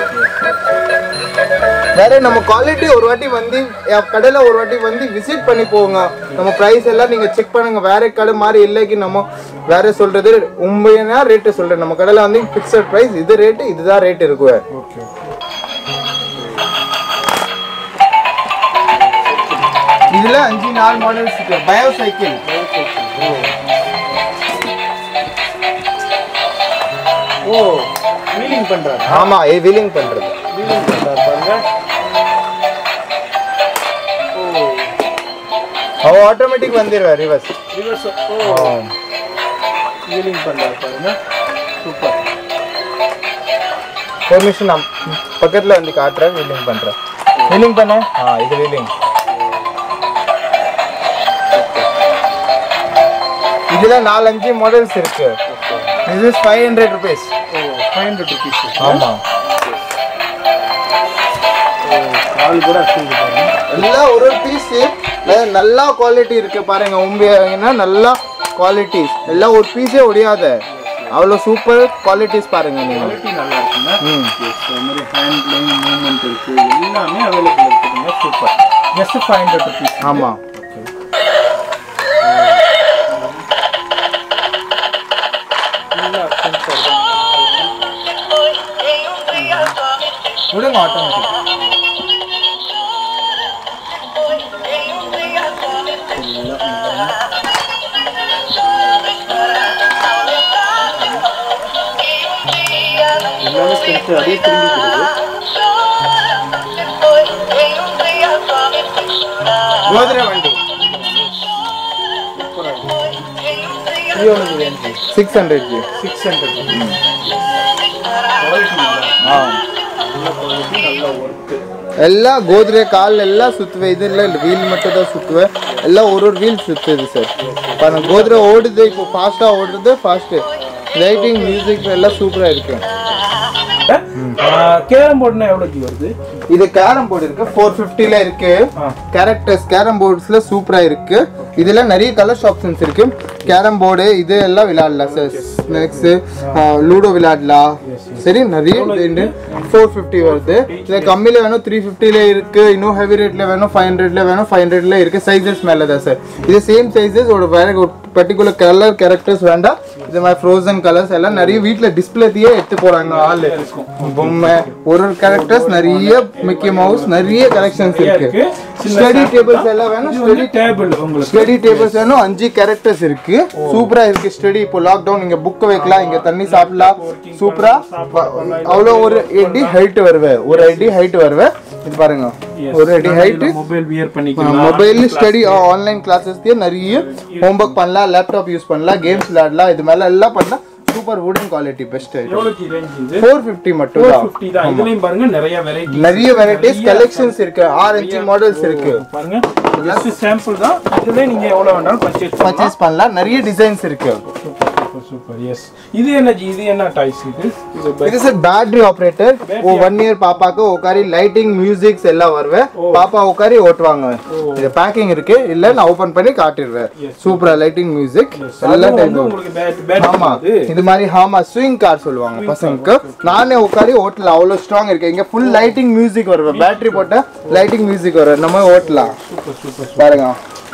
வேற நம்ம குவாலிட்டி ஒரு வாட்டி வந்து என் கடையில ஒரு வாட்டி வந்து விசிட் பண்ணி போங்க நம்ம பிரைஸ் எல்லாம் நீங்க செக் பண்ணுங்க வேற கடை மாதிரி இல்லைக்கு நம்ம வேற சொல்றது உண்மையான ரேட்டு சொல்றேன் நம்ம கடையில வந்து பிக்சட் பிரைஸ் இது ரேட்டு இதுதான் ரேட் இருக்கு ஓகே இதுல அஞ்சு நாலு மாடல்ஸ் இருக்கு பயோ சைக்கிள் ஓ வீலிங் பண்ணுறாரு ஆமா இது வீலிங் பண்றது வீலிங் பண்ணுறாரு பாருங்க ஓ அவ ஆட்டோமேட்டிக் வந்துடுவா ரிவர்ஸ் ரிவர்ஸ் ஓ வீலிங் பண்றாரு பாருங்க சூப்பர் ஒரு நிமிஷம் நான் பக்கத்துல வந்து காட்டுறேன் வீலிங் பண்றேன் வீலிங் பண்ண ஆ இது வீலிங் இதுல நாலஞ்சு மாடல்ஸ் இருக்கு இது இஸ் ஃபைவ் ஹண்ட்ரட் ருபீஸ் ஓ ஃபைவ் ஹண்ட்ரட் ருபீஸ் ஆமா கால் கூட அடிச்சுது பாருங்க எல்லாம் ஒரு ஒரு பீஸ் நல்லா குவாலிட்டி இருக்கு பாருங்க உண்மையாங்கன்னா நல்லா குவாலிட்டிஸ் எல்லாம் ஒரு பீஸே ஒடியாத அவ்வளோ சூப்பர் குவாலிட்டிஸ் பாருங்க நீங்க குவாலிட்டி நல்லா இருக்குங்க ம். எஸ் அது மாதிரி ஹேண்ட்லிங் மூவ்மெண்ட் இருக்கு எல்லாமே அவைலபிள் இருக்குதுங்க super just five hundred rupees ஆமா விடுங்க ஆட்டோமேட்டிக் எல்லாமே பெருசு அப்படியே திரும்பிக்கிறது கோத்ரே வண்டி இது ஒன்று range six hundred ji six hundred quality நல்லா ஆ நல்ல குவாலிட்டி நல்ல ஒர்க்கு ಎಲ್ಲ ಗೋದ್ರೆ ಕಾಲ್ ಎಲ್ಲ ಸುತ್ತುವೆ ಇದೆಲ್ಲ ವೀಲ್ ಮಟ್ಟದ ಸುತ್ತುವೆ ಎಲ್ಲ ஒரு ஒரு வீல் சுத்துது சார் பாருங்க கோத்ரே ஓடுது இப்போ ஃபாஸ்டா ஓடுறது ஃபாஸ்ட் லைட்டிங் மியூசிக் எல்லாம் சூப்பரா இருக்கு கேரம் போர்டுனா எவ்வளோக்கு வருது இது கேரம் போர்டு இருக்கு ஃபோர் ஃபிஃப்டில இருக்கு ஆ. கேரக்டர்ஸ் கேரம் போர்ட்ஸ்ல சூப்பரா இருக்கு இதுல நிறைய கலர்ஸ் ஆப்ஷன்ஸ் இருக்கு கேரம் போர்டு இது எல்லாம் விளையாடலாம் சார் ஸ்நாக்ஸ் லூடோ விளையாடலாம் சரி நிறைய ஃபோர் ஃபிஃப்டி வருது இது கம்மியில வேணும் த்ரீ ஃபிஃப்டில இருக்கு இன்னும் ஹெவி ரேட்ல வேணும் ஃபைவ் ஹண்ட்ரட்ல வேணும் ஃபைவ் ஹண்ட்ரட்ல இருக்கு சைஸஸ் மேல தான் சார் இது சேம் சைஸஸ் ஒரு வேற ஒரு பர்டிகுலர் கலர் கேரக்டர்ஸ் வேண்டாம் இது மாதிரி ஃப்ரோசன் கலர்ஸ் எல்லாம் நிறைய வீட்ல டிஸ்பிளேத்தையே எடுத்து போறாங்க ஆளு பொம்மை ஒரு ஒரு கேரக்டர்ஸ் நிறைய மிக்கி மவுஸ் நிறைய கலெக்ஷன்ஸ் இருக்கு இருக்கு. சின்ன ஸ்டடி டேபிள்ஸ் எல்லாம் வேணும் இது வந்து டேபிள் உங்களுக்கு ஸ்டடி டேபிள்ஸ் வேணும் அஞ்சு கேரக்டர்ஸ் இருக்கு சூப்பரா இருக்கு ஸ்டடி இப்போ லாக்டவுன் இங்க புக் வைக்கலாம் இங்க தண்ணி சாப்பிடலாம் சூப்பரா அவ்வளோ ஒரு அடி ஹைட் வருவேன் ஒரு அடி ஹைட் வருவேன் இது பாருங்க ஒரு அடி ஹைட் மொபைல் வியர் பண்ணிக்கலாம் மொபைல் ஸ்டடி ஆன்லைன் கிளாஸஸ்லயே நிறைய ஹோம்ஒர்க் பண்ணலாம் லேப்டாப் யூஸ் பண்ணலாம் கேம்ஸ் விளையாடலாம் இது மேல எல்லாம் பண்ணலாம் சூப்பர் வுடன் குவாலிட்டி பெஸ்ட் எவ்வளோக்கு ரேஞ்ச் இது ஃபோர் ஃபிஃப்டி மட்டும் ஃபோர் தான் ஃபிஃப்டி தான் இதுலயும் பாருங்க நிறைய வெரைட்டி நிறைய வெரைட்டிஸ் கலெக்ஷன்ஸ் இருக்கு ஆறு அஞ்சு மாடல்ஸ் இருக்கு பாருங்க ஜஸ்ட் சாம்பிள் தான் இதுல நீங்க எவ்வளவு வேணாலும் பர்ச்சேஸ் பண்ணலாம் பர்ச்சேஸ் பண்ணலாம் நிறைய டிசைன்ஸ் இருக்கு சூப்பர் சூப்பர் சூப்பர் எஸ் இது என்ன ஜி இது என்ன டாய்ஸ் இது இது இது சார் பேட்டரி ஆப்ரேட்டர் ஓ ஒன் இயர் பாப்பாக்கு ஒக்காரி லைட்டிங் மியூசிக்ஸ் எல்லாம் வருவேன் பாப்பா ஒக்காரி ஓட்டுவாங்க இது பேக்கிங் இருக்கு இல்ல நான் ஓபன் பண்ணி காட்டிடுவேன் சூப்பரா லைட்டிங் மியூசிக் எல்லா அதுவும் டைம் வந்து உங்களுக்கு பேட் பேட் ஆமா இது மாதிரி ஆமா ஸ்விங் கார் சொல்லுவாங்க பசங்களுக்கு நானே உட்காரி ஓட்டலாம் அவ்வளவு ஸ்ட்ராங் இருக்கு இங்க ஃபுல் லைட்டிங் மியூசிக் வருவேன் பேட்டரி போட்டா லைட்டிங் மியூசிக் வரும் நம்ம ஓட்டலாம் சூப்பர் சூப்பர் பாருங்க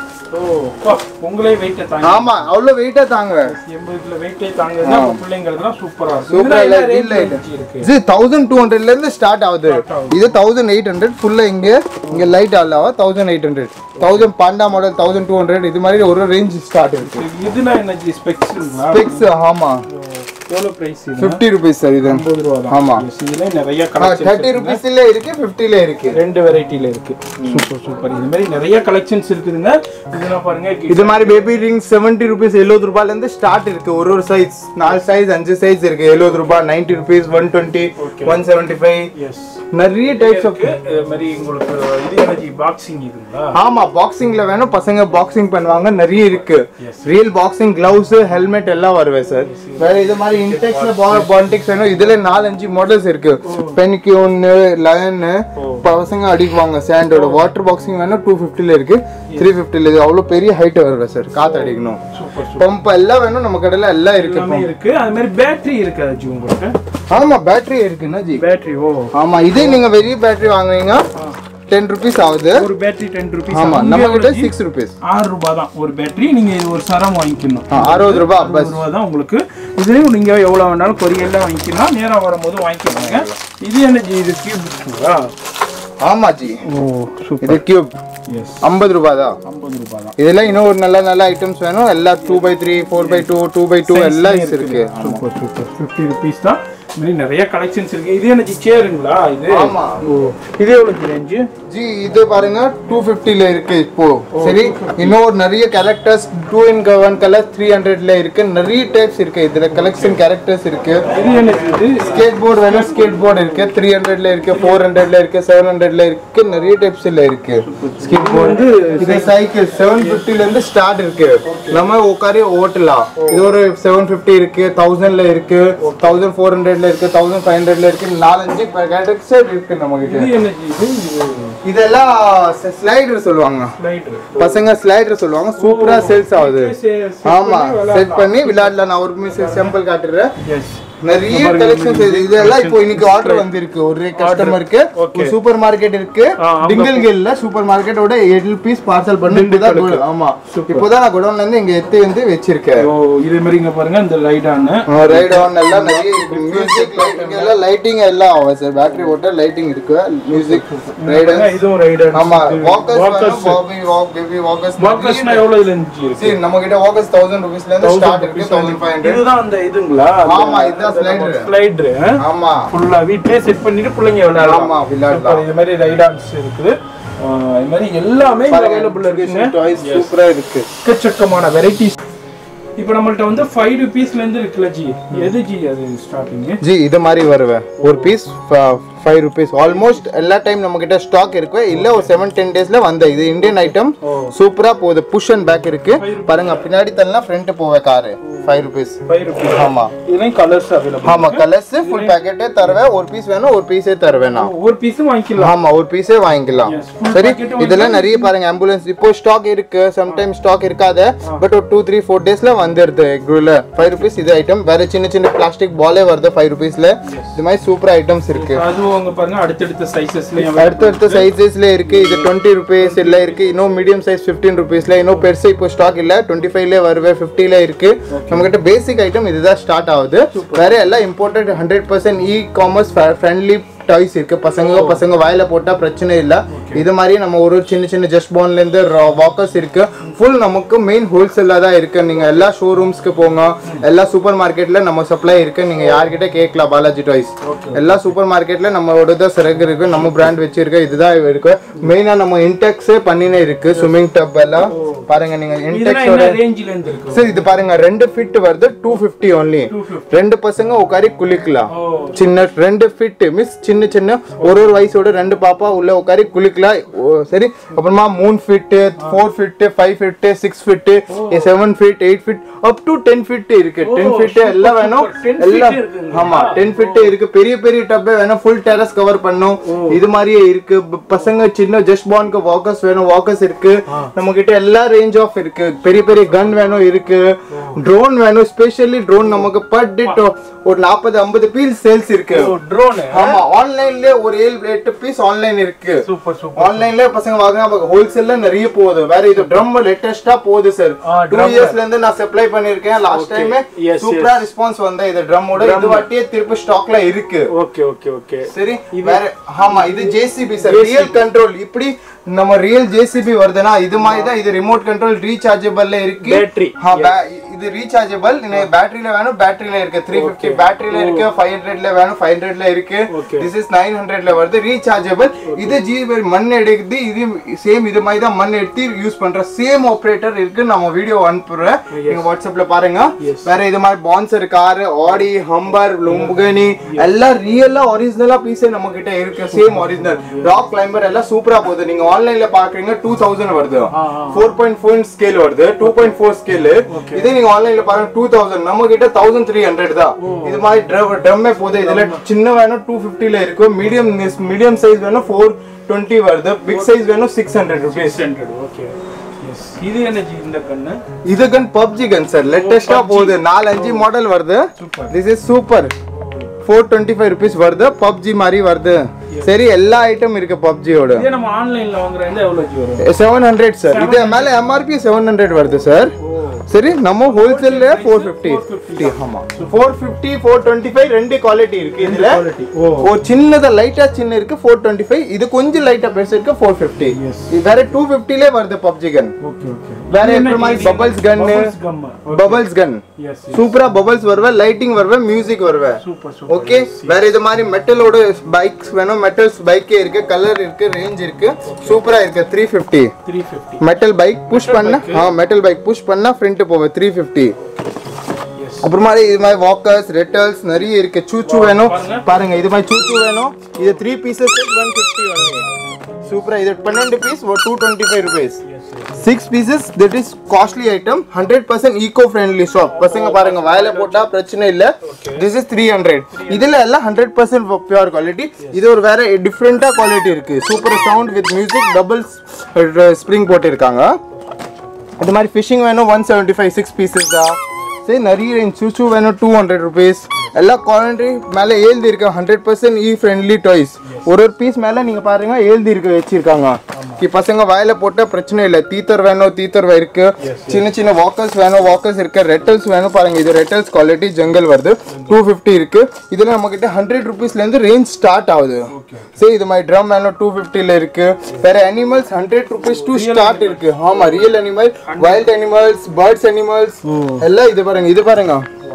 ஓ பா, உங்களே வெயிட்ட தாங்க ஆமா அவ்வளவு வெயிட்டா தாங்க எண்பது கிலோ வெயிட்டே தாங்குதுன்னா உங்க பிள்ளைங்களுக்குலாம் சூப்பரா இருக்கும் சூப்பரா இதுல இல்ல என்ன இல்ல range இருக்கு இது தௌசண்ட் டூ ஹண்ட்ரட்ல இருந்து ஸ்டார்ட் ஆகுது இது தௌசண்ட் எயிட் ஹண்ட்ரட் ஃபுல்லா இங்க இங்க லைட் ஆலாவா thousand eight hundred thousand panda model thousand two hundred இது மாதிரி ஒரு ரேஞ்ச் ஸ்டார்ட் இருக்கு இதுல என்ன ஜி ஸ்பெக்ஸ்ங்களா பிக்ஸ் ஆமா எவ்வளவு பிரைஸ் இது ஃபிஃப்டி ருபீஸ் சார் இது ஐம்பது ரூபா தான் ஆமா. Yes, இதுல நிறைய கலெக்ஷன் தேர்ட்டி ருபீஸ்ல இருக்கு ஃபிஃப்டில இருக்கு ரெண்டு வெரைட்டில இருக்கு சூப்பர் சூப்பர் இது மாதிரி நிறைய கலெக்ஷன்ஸ் இருக்குதுங்க இதெல்லாம் பாருங்க இது மாதிரி பேபி ரிங் செவன்டி ருபீஸ் எழுபது ரூபாயில இருந்து ஸ்டார்ட் இருக்கு ஒரு ஒரு சைஸ் நாலு சைஸ் அஞ்சு சைஸ் இருக்கு எழுபது ரூபாய் ninety rupees one twenty one seventy five yes நிறைய டைப்ஸ் ஆஃப் இருக்கு இது மாதிரி உங்களுக்கு இது எனர்ஜி பாக்ஸிங் இதுங்களா ஆமா பாக்ஸிங்ல வேணும் பசங்க பாக்ஸிங் பண்ணுவாங்க நிறைய இருக்கு ரியல் பாக்ஸிங் கிளவுஸ் ஹெல்மெட் எல்லாம் வருவேன் சார் வேற இது மாதிரி இன்டெக்ஸ்ல பாண்டிக்ஸ் வேணும் இதுல நாலஞ்சு மாடல்ஸ் இருக்கு பென்கியூன் லயன் பசங்க அடிக்குவாங்க சாண்டோட வாட்டர் பாக்ஸிங் வேணும் டூ ஃபிஃப்டில இருக்கு த்ரீ ஃபிஃப்டில இது அவ்வளவு பெரிய ஹைட் வருவேன் சார் காத்து அடிக்கணும் பம்ப் எல்லாம் வேணும் நம்ம கடையில எல்லாம் இருக்கு எல்லாமே இருக்கு அது மாதிரி பேட்டரி இருக்கு அது உங்களுக்கு ஆமா பேட்டரி இருக்குன்னா ஜி பேட்டரி ஓ ஆமா இதே நீங்க பெரிய பேட்டரி வாங்குனீங்க டென் ருபீஸ் ஆகுது ஒரு பேட்டரி டென் ருபீஸ் ஆமா நம்ம கிட்ட சிக்ஸ் ருபீஸ் ஆறு ரூபாய் தான் ஒரு பேட்டரி நீங்க இது ஒரு சரம் வாங்கிக்கணும் அறுபது ரூபாய் பஸ் அறுபது ரூபா தான் உங்களுக்கு இதுலயும் நீங்க எவ்வளவு வேணாலும் கொரியல்ல வாங்கிக்கலாம் நேரா வரும்போது வாங்கிக்கோங்க இது என்ன ஜி இது கியூப்ங்களா ஆமா ஜி ஓ சூப்பர் இது கியூப் எஸ் ஐம்பது ரூபாய் தான் ஐம்பது ரூபாய் தான் இதெல்லாம் இன்னும் ஒரு நல்ல நல்ல ஐட்டம்ஸ் வேணும் எல்லாம் two by three four by two two by two எல்லாம் இருக்கு சூப்பர் சூப்பர் ஃபிஃப்டி ருபீஸ் தான் இந்த மாதிரி நிறைய கலெக்ஷன்ஸ் இருக்கு இது என்ன சேருங்களா இது ஆமா. ஓ இது எவ்வளவு ரேஞ்சு ஜி இது பாருங்க டூ ஃபிஃப்டில இருக்கு இப்போ சரி இன்னொரு நிறைய characters two in one colour three ஹண்ட்ரட்ல இருக்கு நிறைய டைப்ஸ் இருக்கு இதுல கலெக்ஷன் கேரக்டர்ஸ் இருக்கு இது என்ன இது ஸ்கேட் போர்டு வேணும் ஸ்கேட் போர்டு இருக்கு த்ரீ ஹண்ட்ரட்ல இருக்கு ஃபோர் ஹண்ட்ரட்ல இருக்கு செவன் ஹண்ட்ரட்ல இருக்கு நிறைய டைப்ஸ்ல இருக்கு ஸ்கேட் போர்டு வந்து இது சைக்கிள் செவன் ஃபிஃப்டில இருந்து ஸ்டார்ட் இருக்கு நம்ம உட்காரி ஓட்டலாம் இது ஒரு செவன் ஃபிஃப்டி இருக்கு தௌசண்ட்ல இருக்கு தௌசண்ட் ஃபோர் ஹண்ட்ரட்ல இருக்கு தௌசண்ட் ஃபைவ் ஹண்ட்ரட்ல இருக்கு நாலஞ்சு கேரக்டர்ஸ் இருக்கு நம்ம கிட்ட இது என்ன இது இது இதெல்லாம் ஸ்லைடர் சொல்லுவாங்க லைட்ரு பசங்க ஸ்லைடர் சொல்லுவாங்க சூப்பரா சேல்ஸ் ஆகுது ஆமா செட் பண்ணி விளையாடலாம் நான் ஒரு சாம்பிள் காட்டுறேன் எஸ் நிறைய கலெக்ஷன்ஸ் இதெல்லாம் இப்போ இன்னைக்கு ஆர்டர் வந்திருக்கு ஒரு கஸ்டமருக்கு Okay. சூப்பர் மார்க்கெட் இருக்கு ஆ, அவங்க- டிங்கிள் கேல்ல சூப்பர் மார்க்கெட்டோட எட்டு பீஸ் பார்சல் பண்ணி இப்போதான் திண்டுக்கலுக்கு. go- ஆமா Super. இப்போதான் நான் குடோன்ல இருந்து இங்க எடுத்து வந்து வச்சிருக்கேன் ஓ இதே மாதிரி இங்க பாருங்க இந்த லைட்டான ரைட் ஆன் எல்லாம் நிறைய இருக்கு மியூசிக் லைட்டிங் எல்லாம் லைட்டிங் எல்லாம் ஆகும் சார் பேட்டரி ஓட்ட லைட்டிங் இருக்கு மியூசிக் ரைடர் இதுவும் ரைடர் ஆமா வாக்கர்ஸ் வேணும் பாபி வாக் பேபி வாக்கர்ஸ் வாக்கர்ஸ்னா எவ்வளவு இதுல இருந்துச்சு இருக்கு சரி நம்ம கிட்ட வாக்கர்ஸ் தௌசண்ட் ருபீஸ்ல இருந்து ஸ்டார்ட் இருக்கு தௌசண்ட் ஃபைவ் ஹண்ட்ரட் இதுதான் அந்த இதுங்களா ஆமா, இதுதான் slider. ஸ்லைடர் ஆமா ஃபுல்லா வீட்லயே செட் பண்ணிட்டு பிள்ளைங்க விளையாடலாம் ஆமா, விளையாடலாம். அப்புறம் இது மாதிரி ரைடான்ஸ் இருக்குது ஆஹ் இது மாதிரி எல்லாமே அவைலபிள் இருக்குங்க டாய்ஸ் சூப்பரா இருக்கு எக்கச்சக்கமான வெரைட்டிஸ் இப்போ நம்மள்ட்ட வந்து ஃபைவ் ருபீஸ்ல இருந்து இருக்குல்ல ஜி எது ஜி அது ஸ்டார்டிங் ஜி இது மாதிரி வருவேன் ஒரு பீஸ் ஃபைவ் ருபீஸ் ஆல்மோஸ்ட் எல்லா டைம் நம்ம கிட்ட ஸ்டாக் இருக்கு இல்ல ஒரு செவன் டென் டேஸ்ல வந்த இது இந்தியன் ஐட்டம் சூப்பரா போகுது புஷ் அண்ட் பேக் இருக்கு பாருங்க பின்னாடி தள்ளலாம் ஃப்ரண்ட் போவே car five rupees five rupees ஆமா இதுலயும் கலர்ஸ் அவைலபிள் ஆமா கலர்ஸ் ஃபுல் பேக்கெட்டே தருவேன் ஒரு பீஸ் வேணும் ஒரு பீஸே தருவேன் நான் ஒவ்வொரு பீஸும் வாங்கிக்கலாம் ஆமா ஒரு பீஸே வாங்கிக்கலாம் Yes, full சரி packet வாங்கிக்கலாம். இதெல்லாம் நிறைய பாருங்க ஆம்புலன்ஸ் இப்போ ஸ்டாக் இருக்கு சம்டைம் ஸ்டாக் இருக்காத பட் ஒரு டூ த்ரீ ஃபோர் டேஸ்ல வந்துருது குருல ஃபைவ் ருபீஸ் இது ஐட்டம் வேற சின்ன சின்ன பிளாஸ்டிக் பாலே வருது ஃபைவ் ருபீஸ்ல இது மாதிரி சூப்பர் ஐட்டம்ஸ் இருக்கு அதுவும் அங்க பாருங்க அடுத்தடுத்த சைஸஸ்லயும் அடுத்தடுத்த சைஸஸ்ல இருக்கு இது டுவெண்ட்டி ருபீஸ் இல்ல இருக்கு இன்னும் மீடியம் சைஸ் ஃபிஃப்டீன் ருபீஸ்ல இன்னும் பெருசு இப்போ ஸ்டாக் இல்ல டுவெண்ட்டி ஃபைவ்ல வருவே ஃபிஃப்டில இருக்கு நம்ம கிட்ட பேசிக் ஐட்டம் இதுதான் ஸ்டார்ட் ஆகுது வேற எல்லாம் imported hundred percent e commerce friendly toys இருக்கு பசங்க பசங்க வாயில போட்டா பிரச்சனை இல்ல இது மாதிரி நம்ம ஒரு சின்ன சின்ன ஜஸ்ட் போன்ல இருந்து வாக்கர்ஸ் இருக்கு ஃபுல் நமக்கு மெயின் ஹோல்சேலா தான் இருக்கு நீங்க எல்லா ஷோரூம்ஸ்க்கு போங்க எல்லா சூப்பர் மார்க்கெட்ல நம்ம சப்ளை இருக்கு நீங்க யார்கிட்ட கேட்கலாம் பாலாஜி டாய்ஸ் எல்லா சூப்பர் மார்க்கெட்ல நம்மளோட தான் சிறகு இருக்கு நம்ம பிராண்ட் வச்சிருக்க இதுதான் இருக்கு மெயினா நம்ம இன்டெக்ஸே பண்ணினே இருக்கு ஸ்விம்மிங் டப் எல்லாம் பாருங்க நீங்க இதெல்லாம் இன்டெக்ஸோட என்ன ரேஞ்சில இருந்து இருக்கு சரி இது பாருங்க ரெண்டு ஃபிட் வருது டூ ஃபிஃப்டி ஒன்லி ரெண்டு பசங்க உட்காரி குளிக்கலாம் ஓ சின்ன ரெண்டு ஃபிட் மிஸ் சின்ன சின்ன ஒரு ஒரு வயசோட ரெண்டு பாப்பா உள்ள உட்காரி குளிக்கலாம் ஓ, சரி அப்புறமா மூணு feet four feet five feet six feet seven feet eight feet up to ten feet இருக்கு டென் ஃபிட் எல்லாம் வேணும் 10 feet எல்லாம் இருக்குங்களா? ஆமா டென் ஃபிட் இருக்கு பெரிய பெரிய டப்பே வேணும் ஃபுல் டெரஸ் கவர் பண்ணும் இது மாதிரியே இருக்கு ப- பசங்க சின்ன ஜஸ்ட் பான்க்கு வாக்கர்ஸ் வேணும் வாக்கர்ஸ் இருக்கு நம்ம கிட்ட எல்லா ரேஞ்ச் ஆஃப் இருக்கு பெரிய பெரிய கன் வேணும் இருக்கு ட்ரோன் வேணும் ஸ்பெஷலி ட்ரோன் நமக்கு பர் டே ஒரு நாற்பது ஐம்பது பீஸ் சேல்ஸ் இருக்கு ட்ரோன் ஆமா ஆன்லைன்ல ஒரு ஏழு எட்டு பீஸ் ஆன்லைன் இருக்கு சூப்பர் சூப்பர் ஆன்லைன்ல பசங்க வாங்கினா ஹோல்சேல்ல நிறைய போகுது வேற இது ட்ரம் லேட்டஸ்டா போகுது சார் ஆ, டூ drum. இயர்ஸ்ல இருந்து நான் சப்ளை பண்ணிருக்கேன் லாஸ்ட் டைம் Yes, சூப்பரா ரெஸ்பான்ஸ் வந்த இது ட்ரம்மோட இது வாட்டியே திருப்பி ஸ்டாக்ல இருக்கு ஓகே ஓகே ஓகே சரி வேற ஆமா இது ஜேசிபி சார் ரியல் கண்ட்ரோல் இப்படி நம்ம ரியல் ஜேசிபி வருதுன்னா இது மாதிரி தான் இது ரிமோட் கண்ட்ரோல் ரீசார்ஜபிள்ல இருக்கு Battery. ஆ, ba- இது ரீசார்ஜபிள் பேட்டரியில வேணும் பேட்டரியில இருக்கு த்ரீ பிப்டி பேட்டரியில இருக்கு ஃபைவ் ஹண்ட்ரட்ல வேணும் ஃபைவ் ஹண்ட்ரட்ல இருக்கு Okay. திஸ் இஸ் நைன் ஹண்ட்ரட்ல வருது ரீசார்ஜபிள் இது ஜிபி மண் எடுக்குது இது சேம் இது மாதிரி தான் மண் எடுத்து யூஸ் பண்ற சேம் ஆப்ரேட்டர் இருக்கு நம்ம வீடியோ அனுப்புறேன் நீங்க வாட்ஸ்அப்ல பாருங்க வேற இது மாதிரி பான்சர் கார் ஆடி ஹம்பர் லும்பகனி எல்லாம் ரியலா ஒரிஜினலா பீஸே நம்ம கிட்ட இருக்கு சேம் ஒரிஜினல் ராக் கிளைம்பர் எல்லாம் சூப்பரா போகுது நீங்க ஆன்லைன்ல பாக்குறீங்க டூ தௌசண்ட் வருது ஃபோர் பாயிண்ட் ஃபோர் ஸ்கேல் வருது டூ பாயிண்ட் ஃபோர் ஸ்கேல் இதே நீங்க ஆன்லைன்ல பாருங்க டூ தௌசண்ட் நம்ம கிட்ட தௌசண்ட் த்ரீ ஹண்ட்ரட் தான் இது மாதிரி ட்ரம்மே போகுது இதுல சின்ன வேணும் டூ ஃபிஃப்டில இருக்கு மீடியம் மீடியம் சைஸ் வேணும் ஃபோர் டுவெண்ட்டி வருது பிக் சைஸ் வேணும் six hundred rupees hundred okay yes இது என்ன ஜி இந்த கண்ணு இது கன் பப்ஜி கன் சார் லேட்டஸ்டா போகுது நாலு அஞ்சு மாடல் வருது this is super four twenty five rupees வருது பப்ஜி மாதிரி வருது சரி எல்லா ஐட்டம் இருக்கு பப்ஜியோட இதே நம்ம ஆன்லைன்ல வாங்குற இந்த எவ்வளவு வரும் செவன் ஹண்ட்ரட் சார் இது மேல எம்ஆர்பி செவன் ஹண்ட்ரட் வருது சார் சரி நம்ம ஹோல்சேல்ல ஃபோர் ஃபிஃப்டி ஆமா four fifty four twenty five ரெண்டு குவாலிட்டி இருக்கு இதுல ஓ ஒரு சின்னதா லைட்டா சின்ன இருக்கு ஃபோர் டுவெண்ட்டி ஃபைவ் இது கொஞ்சம் லைட்டா பெருசு இருக்கு ஃபோர் ஃபிஃப்டி இது வேற டூ ஃபிஃப்டிலே வருது பப்ஜி கன் ஓகே ஓகே வேற இருக்கிற மாதிரி பபல்ஸ் கன் கம் பபல்ஸ் கன் எஸ் சூப்பரா பபல்ஸ் வருவே லைட்டிங் வருவே மியூசிக் வருவே சூப்பர் சூப்பர் ஓகே வேற இது மாதிரி மெட்டலோட பைக்ஸ் வேணும் மெட்டல்ஸ் பைக்கே இருக்கு கலர் இருக்கு ரேஞ்ச் இருக்கு சூப்பரா இருக்கு three fifty three fifty metal bike push பண்ணா ஆ மெட்டல் பைக் புஷ் பண்ணா ஃப்ரண்ட் போவேன் த்ரீ ஃபிஃப்டி எஸ் அப்புறமா இது மாதிரி வாக்கர்ஸ் ரெட்டல்ஸ் நிறைய இருக்கு சூச்சு வேணும் பாருங்க இது மாதிரி சூச்சு வேணும் இது three pieces one fifty only சூப்பரா இது பன்னெண்டு piece two twenty five rupees yes six pieces that is costly item hundred percent eco friendly shop பசங்க பாருங்க வாயில போட்டா பிரச்சனை இல்ல திஸ் இஸ் த்ரீ ஹண்ட்ரட் இதுல எல்லாம் ஹண்ட்ரட் பர்சன்ட் பியூர் குவாலிட்டி இது ஒரு வேற டிஃப்ரெண்டா குவாலிட்டி இருக்கு super sound with music double spring போட்டிருக்காங்க இது மாதிரி ஃபிஷிங் வேணும் one seventy five six pieces தான் சரி நிறைய ரேஞ்ச் சுச்சு வேணும் டூ ஹண்ட்ரட் ருபீஸ் எல்லா குவாலிட்டி மேலே எழுதி இருக்கு hundred percent e friendly toys ஒரு ஒரு பீஸ் மேலே நீங்கள் பாருங்க எழுதி இருக்கு வச்சிருக்காங்க இ பசங்க வாயில போட்ட பிரச்சனை இல்லை தீத்தர் வேணும் தீத்தர் இருக்கு சின்ன சின்ன வாக்கர்ஸ் வேணும் வாக்கர்ஸ் இருக்கு ரெட்டல்ஸ் வேணும் பாருங்க இது ரெட்டல்ஸ் குவாலிட்டி ஜங்கல் வருது டூ ஃபிஃப்டி இருக்கு இதில் நம்ம கிட்ட ஹண்ட்ரட் ருபீஸ்லேருந்து ரேஞ்ச் ஸ்டார்ட் ஆகுது சரி இது மாதிரி ட்ரம் வேணும் டூ ஃபிஃப்டியில் இருக்கு வேற animals hundred rupees two start இருக்கு ஆமா real animal wild animals birds animals எல்லாம் இது பாருங்க இது பாருங்க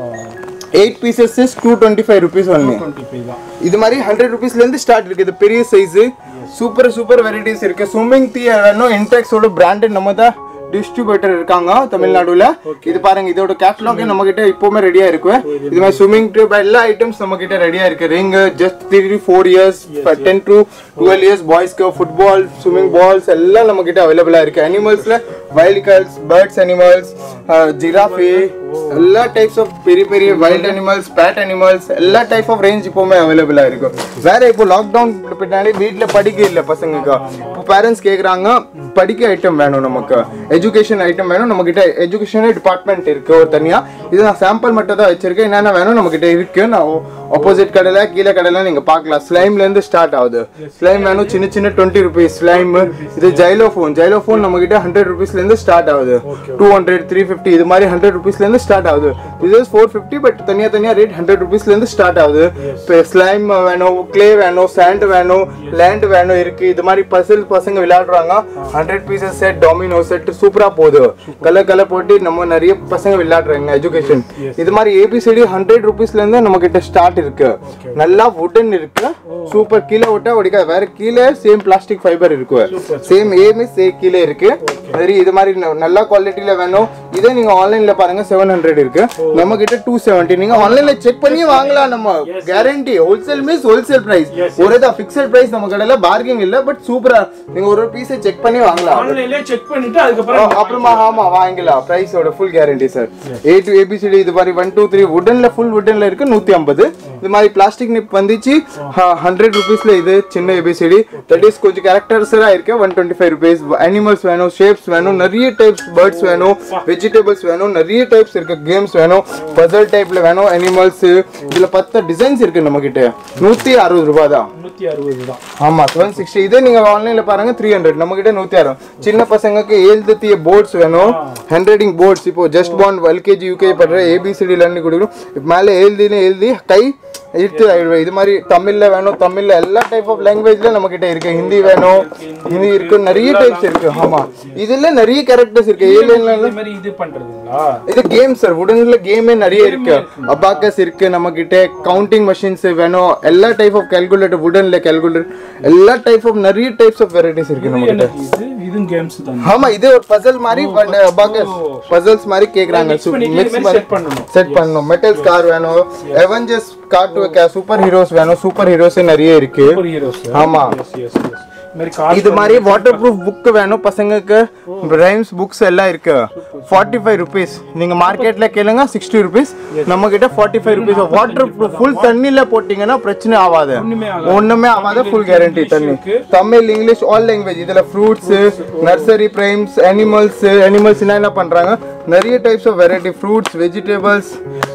eight pieces is two twenty five rupees only twenty five தான் இது மாதிரி ஹண்ட்ரட் ருபீஸ்லேருந்து ஸ்டார்ட் இருக்கு இது பெரிய சைஸ் சூப்பர் சூப்பர் வெரைட்டிஸ் இருக்கு ஸ்விம்மிங் தீ வேணும் இன்டெக்ஸோட பிராண்டட் நம்ம தான் டிஸ்ட்ரிபியூட்டர் இருக்காங்க தமிழ்நாடுல இது பாருங்க இதோட கேட்டலாக் நம்ம கிட்ட இப்பவுமே ரெடியா இருக்கு இது மாதிரி ஸ்விம்மிங் டியூப் எல்லா ஐட்டம்ஸ் நம்ம கிட்ட ரெடியா இருக்கு ring just three four years ten to twelve years பாய்ஸ்க்கு ஃபுட்பால் ஸ்விம்மிங் பால்ஸ் எல்லாம் நம்ம கிட்ட அவைலபிளா இருக்கு அனிமல்ஸ்ல வைல்ட் பேர்ட்ஸ் அனிமல்ஸ் ஜிராஃபி எல்லா டைப்ஸ் ஆஃப் பெரிய பெரிய வைல்ட் அனிமல்ஸ் பேட் அனிமல்ஸ் எல்லா டைப் ஆஃப் ரேஞ்ச் இப்போவுமே அவைலபிளா இருக்கும் வேற இப்போ லாக்டவுன் பின்னாடி வீட்ல படிக்க இல்ல பசங்களுக்கு இப்போ பேரண்ட்ஸ் கேக்குறாங்க படிக்க ஐட்டம் வேணும் நமக்கு எஜுகேஷன் ஐட்டம் வேணும் நம்ம கிட்ட எஜுகேஷன் டிபார்ட்மெண்ட் இருக்கு ஒரு தனியா இது நான் சாம்பிள் மட்டும் தான் வச்சிருக்கேன் என்னென்ன வேணும் நம்ம கிட்ட இருக்கு நான் ஆப்போசிட் கடையில கீழே கடையில நீங்க பார்க்கலாம் ஸ்லைம்ல இருந்து ஸ்டார்ட் ஆகுது ஸ்லைம் வேணும் சின்ன சின்ன டுவெண்ட்டி ருபீஸ் ஸ்லைம் இது ஜைலோஃபோன் ஜைலோஃபோன் நம்ம கிட்ட ஹண்ட்ரட் ருபீஸ்ல இருந்து ஸ்டார்ட் ஆகுது டூ ஹண்ட்ரட் த்ரீ ஃபிஃப்டி இது மாதிரி ஹண்ட்ரட் ருபீஸ்ல இருந்து ஸ்டார்ட் ஆகுது இது ஃபோர் ஃபிஃப்டி பட் தனியா தனியா ரேட் ஹண்ட்ரட் ருபீஸ்ல இருந்து ஸ்டார்ட் ஆகுது இப்போ ஸ்லைம் வேணும் கிளே வேணும் சாண்ட் வேணும் லேண்ட் வேணும் இருக்கு இது மாதிரி பசில் பசங்க விளையாடுறாங்க hundred pieces set domino set சூப்பரா போகுது கலர் கலர் போட்டு நம்ம நிறைய பசங்க விளையாடுறாங்க எஜுகேஷன் இது மாதிரி ஏபிசிடி ஹண்ட்ரட் ருபீஸ்ல இருந்து நம்ம கிட்ட ஸ்டார்ட் இருக்கு நல்லா வுடன் இருக்கு சூப்பர் கீழே விட்டா ஒடிக்காது வேற கீழே சேம் பிளாஸ்டிக் ஃபைபர் இருக்கு சேம் ஏமி சே கீழே இருக்கு சரி இது மாதிரி ந- நல்ல குவாலிட்டியில வேணும் இதே நீங்க ஆன்லைன்ல பாருங்க செவன் ஹண்ட்ரட் இருக்கு நம்ம கிட்ட டூ செவன்டி நீங்க ஆன்லைன்ல செக் பண்ணி வாங்கலாம் நம்ம guarantee wholesale means wholesale price ஒரே தான் ஃபிக்ஸட் பிரைஸ் நம்ம கடையில பார்கிங் இல்ல பட் சூப்பரா நீங்க ஒரு பீஸை செக் பண்ணி வாங்கலாம் ஆன்லைன்லயே செக் பண்ணிட்டு அதுக்கப்புறம் அ- அப்புறமா ஆமா வாங்கிக்கலாம் பிரைஸோட full guarantee sir A to ABCD இது மாதிரி ஒன் டூ த்ரீ வுடன்ல ஃபுல் வுடன்ல இருக்கு நூத்தி ஐம்பது இது மாதிரி பிளாஸ்டிக் நிப் வந்துச்சு ஹண்ட்ரட் ருபீஸ்ல இது சின்ன ஏபிசிடி தட் இஸ் கொஞ்சம் கேரக்டர்ஸரா இருக்கு one twenty five rupees animals வேணும் ஷேப்ஸ் வேணும் நிறைய டைப்ஸ் பேர்ட்ஸ் வேணும் வெஜிடபிள்ஸ் வேணும் நிறைய டைப்ஸ் இருக்கு கேம்ஸ் வேணும் பசல் டைப்ல வேணும் அனிமல்ஸ் இதுல பத்து டிசைன்ஸ் இருக்கு நம்ம கிட்ட நூத்தி அறுபது ரூபாய் தான் நூத்தி அறுபது தான் ஆமா செவன் சிக்ஸ்டி இதே நீங்க ஆன்லைன்ல பாருங்க த்ரீ ஹண்ட்ரட் நம்ம கிட்ட நூத்தி ஆறு சின்ன பசங்களுக்கு எழுதத்திய போர்ட்ஸ் வேணும் ஹேண்ட் ரைட்டிங் போர்ட்ஸ் இப்போ ஜஸ்ட் பான் எல்கேஜி யூகே பண்ற ஏபிசிடி லேர்னிங் கொடுக்கணும் இப்போ மேலே எழுதினு எழுதி கை இழுத்து ஆயிடுவேன் இது மாதிரி தமிழ்ல வேணும் தமிழ்ல எல்லா டைப் ஆஃப் லாங்குவேஜ்ல நம்ம கிட்ட இருக்கு ஹிந்தி வேணும் ஹிந்தி இருக்கு நிறைய டைப்ஸ் இருக்கு ஆமா இதுல நிறைய கேரக்டர்ஸ் இருக்கு ஏலியன்ல இதே மாதிரி இது பண்றதுங்களா இது கேம் சார் உடனே கேமே நிறைய இருக்கு அபாக்கஸ் இருக்கு நம்ம கிட்ட கவுண்டிங் மஷின்ஸ் வேணும் எல்லா டைப் ஆஃப் கால்குலேட்டர் உடன்ல கால்குலேட்டர் எல்லா டைப் ஆஃப் நிறைய டைப்ஸ் ஆஃப் வெரைட்டிஸ் இருக்கு நம்ம கிட்ட எனக்கு இது இதுவும் கேம்ஸ் தான் ஆமா இது ஒரு பசல் மாதிரி அபாக்கஸ் பசல்ஸ் மாதிரி கேக்குறாங்க Mix பண்ணிட்டு மிக்ஸ் இது மாதிரி set பண்ணணும். செட் பண்ணணும் மெட்டல்ஸ் கார் வேணும் எவெஞ்சர்ஸ் கார் சூப்பர் ஹீரோஸ் வேணும் சூப்பர் ஹீரோஸ் நிறைய இருக்கு சூப்பர் ஹீரோஸ் ஆமா. எஸ் எஸ் எஸ் மாதிரி கார் இது மாதிரி வாட்டர் ப்ரூஃப் புக் வேணும் பசங்களுக்கு ரைம்ஸ் புக்ஸ் எல்லாம் இருக்கு ஃபார்ட்டி ஃபைவ் ருபீஸ் நீங்க மார்க்கெட்ல கேளுங்க சிக்ஸ்டி ருபீஸ் நம்ம கிட்ட forty five rupees waterproof full தண்ணில போட்டீங்கன்னா பிரச்சனை ஆகாது ஒண்ணுமே ஆகாது. ஒண்ணுமே ஆகாது ஃபுல் கேரண்டி தண்ணி இருக்கு. தமிழ் இங்கிலீஷ் ஆல் லாங்குவேஜ் இதுல fruits nursery rhymes animals animals என்ன என்ன பண்றாங்க நிறைய types of variety fruits vegetables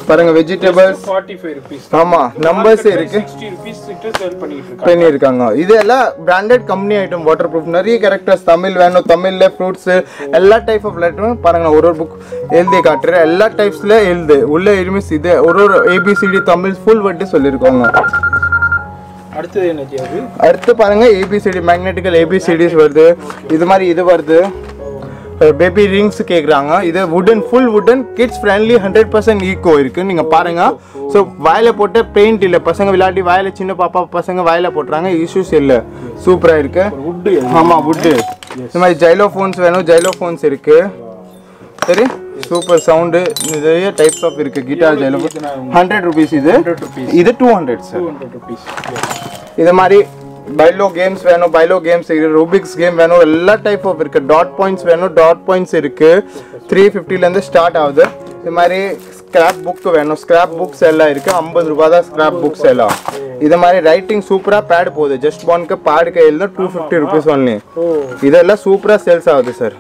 பாருங்க வெஜிடபிள்ஸ் ஃபார்ட்டி ஃபைவ் ருபீஸ் ஆமா நம்பர்ஸ் இருக்கு சிக்ஸ்டி ருபீஸ் கிட்ட சேல் பண்ணிட்டு இருக்காங்க பண்ணியிருக்காங்க இது எல்லாம் branded company item waterproof நிறைய கேரக்டர்ஸ் தமிழ் வேணும் தமிழ்ல ஃப்ரூட்ஸ் எல்லா டைப் ஆஃப் லெட்டரும் பாருங்க நான் ஒரு ஒரு புக் எழுதி காட்டுறேன் எல்லா டைப்ஸ்ல எழுது உள்ள எலிமிஸ் இது ஒரு ஒரு ஏபிசிடி தமிழ் ஃபுல் வட்டி சொல்லியிருக்காங்க அடுத்தது என்ன அது அடுத்து பாருங்க ஏபிசிடி மேக்னெட்டிக்கல் ஏபிசிடிஸ் வருது இது மாதிரி இது வருது பேபி ரிங்ஸ் கேட்குறாங்க இது wooden full wooden kids friendly hundred percent eco இருக்கு நீங்க பாருங்க ஸோ வாயில போட்டு பெயிண்ட் இல்லை பசங்க விளையாடி வாயில சின்ன பாப்பா பசங்க வாயில போட்டுறாங்க இஷ்யூஸ் இல்லை சூப்பரா இருக்கு வுட்டு ஆமா வுட்டு இந்த மாதிரி ஜைலோ ஃபோன்ஸ் வேணும் ஜைலோ ஃபோன்ஸ் இருக்கு சரி சூப்பர் சவுண்டு நிறைய டைப்ஸ் ஆஃப் இருக்கு கிட்டார் ஜைலோ ஹண்ட்ரட் ருபீஸ் இது இது two hundred sir two hundred rupees இது மாதிரி பைலோ கேம்ஸ் வேணும் பைலோ கேம்ஸ் இருக்கு ரூபிக்ஸ் கேம் வேணும் எல்லா டைப் ஆஃப் இருக்கு டாட் பாயிண்ட்ஸ் வேணும் டாட் பாயிண்ட்ஸ் இருக்கு த்ரீ இருந்து ஸ்டார்ட் ஆகுது இது மாதிரி ஸ்கிராப் புக் வேணும் ஸ்கிராப் புக்ஸ் எல்லாம் இருக்கு ஐம்பது ரூபாய் தான் ஸ்கிராப் புக்ஸ் எல்லாம் இது மாதிரி ரைட்டிங் சூப்பரா பேட் போகுது ஜஸ்ட் பான்க்கு பேடுக்கு எழுத two fifty rupees only oh இதெல்லாம் சூப்பரா சேல்ஸ் ஆகுது sir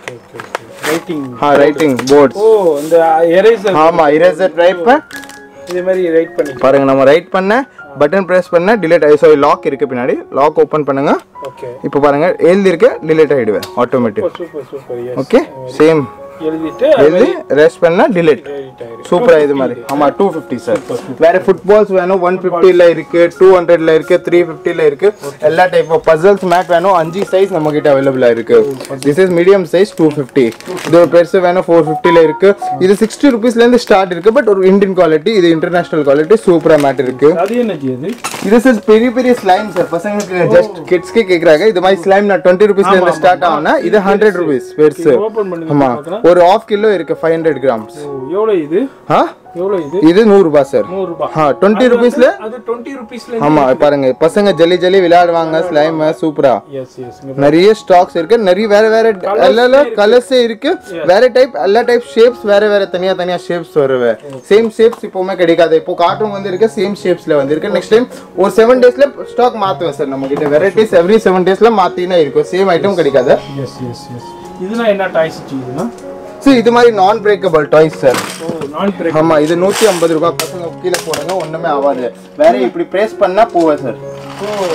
writing ah writing boards oh இந்த எரேசர் ஆமா இரேசர் டைப் இதே மாதிரி ரைட் பண்ணி பாருங்க நம்ம ரைட் பண்ண பட்டன் பிரஸ் பண்ண டிலேட் ஸோ லாக் இருக்கு பின்னாடி லாக் ஓப்பன் பண்ணுங்க ஓகே இப்போ பாருங்க எழுதிருக்கு டிலேட் ஆயிடுவேன் automatic super super yes okay same எழுதிட்டு எழுதி ரெஸ்ட் பண்ணா டிலேட் ரைட் ஆயிருக்கு சூப்பரா இது மாதிரி ஆமா டூ ஃபிஃப்டி சார் வேற ஃபுட்பால்ஸ் வேணும் ஒன் ஃபிஃப்டில இருக்கு டூ ஹண்ட்ரட்ல இருக்கு த்ரீ ஃபிஃப்டில இருக்கு எல்லா டைப் ஆஃப் பசல்ஸ் மேட் வேணும் அஞ்சு சைஸ் நம்ம கிட்ட அவைலபிளா இருக்கு this is medium size two fifty இது ஒரு பெருசு வேணும் ஃபோர் ஃபிஃப்டில இருக்கு இது சிக்ஸ்டி ருபீஸ்ல இருந்து ஸ்டார்ட் இருக்கு பட் ஒரு இந்தியன் குவாலிட்டி இது இன்டர்நேஷனல் குவாலிட்டி சூப்பரா மேட் இருக்கு அது என்ன ஜி அது இது சார் பெரிய பெரிய ஸ்லைம் சார் பசங்களுக்கு ஜஸ்ட் கிட்ஸ்க்கு கேக்குறாங்க இது மாதிரி ஸ்லைம் நான் டுவெண்ட்டி ருபீஸ்ல இருந்து ஸ்டார்ட் ஆகுனா இது ஹண்ட்ரட் ருபீஸ் பெருசு ஓபன் பண்ணுங்க ஆமா பார்க்கலாம் ஒரு ஆஃப் கிலோ இருக்கு ஃபைவ் ஹண்ட்ரட் கிராம்ஸ் ஓ எவ்வளவு இது ஆ எவ்வளவு இது இது நூறு ரூபாய் சார் நூறு ரூபாய் ஆ டுவெண்ட்டி ருபீஸ்ல அது டுவெண்ட்டி ருபீஸ்ல ஆமா பாருங்க பசங்க ஜல்லி ஜல்லி விளையாடுவாங்க ஸ்லைம் சூப்பரா எஸ் எஸ் நிறைய ஸ்டாக்ஸ் இருக்கு நிறைய வேற வேற எல்லா கலர்ஸே இருக்கு வேற டைப் எல்லா டைப் ஷேப்ஸ் வேற வேற தனியா தனியா ஷேப்ஸ் வருவே சேம் ஷேப்ஸ் இப்போவுமே கிடைக்காது இப்போ கார்ட்டூன் வந்து இருக்கு சேம் ஷேப்ஸ்ல வந்து இருக்கு நெக்ஸ்ட் டைம் ஒரு செவன் டேஸ்ல ஸ்டாக் மாத்துவேன் சார் நம்ம கிட்ட வெரைட்டிஸ் எவ்ரி செவன் டேஸ்ல மாத்தினா இருக்கும் சேம் ஐட்டம் கிடைக்காது எஸ் எஸ் எஸ் இதுனா என்ன டாய்ஸ் ஜி இதுனா ஸோ இது மாதிரி நான் பிரேக்கபிள் டாய்ஸ் சார் ஓ நான் பிரேக் ஆமா இது நூத்தி ஐம்பது ரூபாய் பசங்க கீழே போடுங்க ஒண்ணுமே ஆகாது வேற இப்படி பிரேஸ் பண்ணா போவேன் சார் ஓ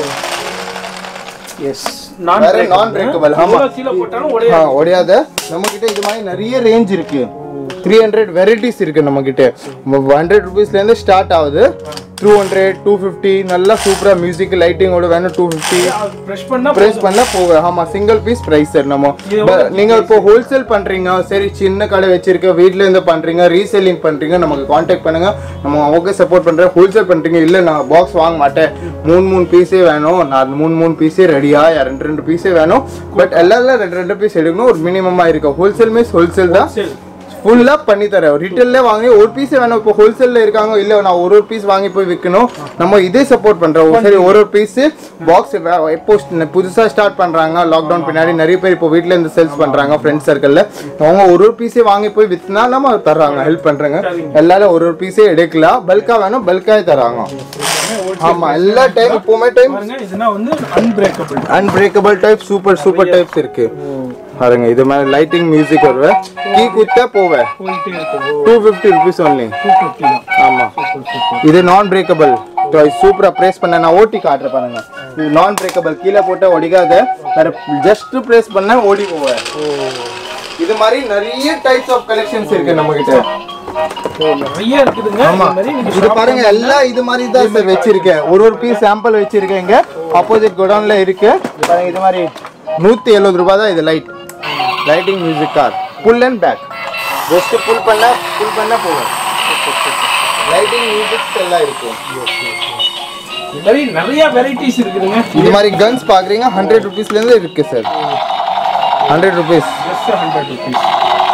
எஸ் நான் வேற நான் பிரேக்கபிள் ஆமா கீழே போட்டாலும் ஆ, உடையாது உடையாத நம்ம கிட்ட இது மாதிரி நிறைய ரேஞ்ச் இருக்கு த்ரீ ஹண்ட்ரட் வெரைட்டிஸ் இருக்கு நம்ம கிட்ட ஹண்ட்ரட் ருபீஸ்ல இருந்து ஸ்டார்ட் ஆகுது டூ ஹண்ட்ரட் டூ ஃபிஃப்டி நல்லா சூப்பரா மியூசிக் லைட்டிங்கோட வேணும் டூ ஃபிஃப்டி பிரஷ் பண்ணா பிரைஸ் பண்ணா போக ஆமா சிங்கிள் பீஸ் பிரைஸ் சார் நம்ம ப- நீங்க இப்போ ஹோல்சேல் பண்றீங்க சரி சின்ன கடை வச்சிருக்க வீட்ல இருந்து பண்றீங்க ரீசேலிங் பண்றீங்க நமக்கு காண்டாக்ட் பண்ணுங்க நம்ம ஓகே சப்போர்ட் பண்றேன் ஹோல்சேல் பண்றீங்க இல்ல நான் பாக்ஸ் வாங்க மாட்டேன் மூணு மூணு பீஸே வேணும் நான் மூணு மூணு பீஸே ரெடியா ரெண்டு ரெண்டு பீஸே வேணும் பட் எல்லாரும் ரெண்டு ரெண்டு பீஸ் எடுக்கணும் ஒரு மினிமமா இருக்கு ஹோல்சேல் மீன்ஸ் ஹோல்சேல் தான் சரி ஃபுல்லா பண்ணி தரேன் ரீட்டைல்ல வாங்கி ஒரு பீஸே வேணும் இப்போ ஹோல்சேல்ல இருக்காங்க இல்ல நான் ஒரு ஒரு பீஸ் வாங்கி போய் விற்கணும் நம்ம இதே சப்போர்ட் பண்றோம் சரி ஒரு ஒரு பீஸ் பாக்ஸ் எப்போ st- புதுசா ஸ்டார்ட் பண்றாங்க லாக்டவுன் பின்னாடி நிறைய பேர் இப்போ வீட்ல இருந்து சேல்ஸ் பண்றாங்க ஃப்ரெண்ட்ஸ் சர்க்கிள்ல அவங்க ஒரு ஒரு பீஸே வாங்கி போய் வித்துனா நம்ம தர்றாங்க ஹெல்ப் பண்றாங்க எல்லாரும் ஒரு ஒரு பீஸே எடுக்கலாம் பல்கா வேணும் பல்காவே தராங்க ஆமா எல்லா டைம் இப்போமே டைம் பாருங்க இதுனா வந்து unbreakable unbreakable type super super types இருக்கு பாருங்க இது மாதிரி லைட்டிங் மியூசிக் வருவேன் கீ குத்தா போவேன் போயிட்டே இருக்கு two fifty rupees only two fifty தான் ஆமா சூப்பர் சூப்பர் இது நான் பிரேக்கபிள் சூப்பரா பிரேஸ் பண்ண நான் ஓட்டி காட்டுறேன் பாருங்க இது நான் பிரேக்கபிள் கீழே போட்டா ஒடிக்காத வேற ஜஸ்ட் பிரேஸ் பண்ணா ஓடி போவேன் இது மாதிரி நிறைய டைப்ஸ் ஆஃப் கலெக்ஷன்ஸ் இருக்கு நம்ம கிட்ட ஓ நிறைய இருக்குதுங்க ஆமா இந்த மாதிரி நீங்க இது பாருங்க எல்லாம் இது மாதிரி தான் சார் வச்சிருக்கேன் ஒரு ஒரு பீஸ் சாம்பிள் வச்சிருக்கேன் இங்க ஆப்போசிட் கோடவுன்ல இருக்கு பாருங்க இது மாதிரி நூத்தி எழுபது ரூபாய் தான் இது light lighting music car pull and back just pull பண்ணா புல் பண்ணா போகும் லைட்டிங் மியூசிக்ஸ் எல்லாம் இருக்கும் இந்த மாதிரி நிறைய வெரைட்டிஸ் இருக்குதுங்க இது மாதிரி கன்ஸ் பாக்குறீங்க ஹண்ட்ரட் ருபீஸ்ல இருந்து இருக்கு sir hundred rupees just hundred rupees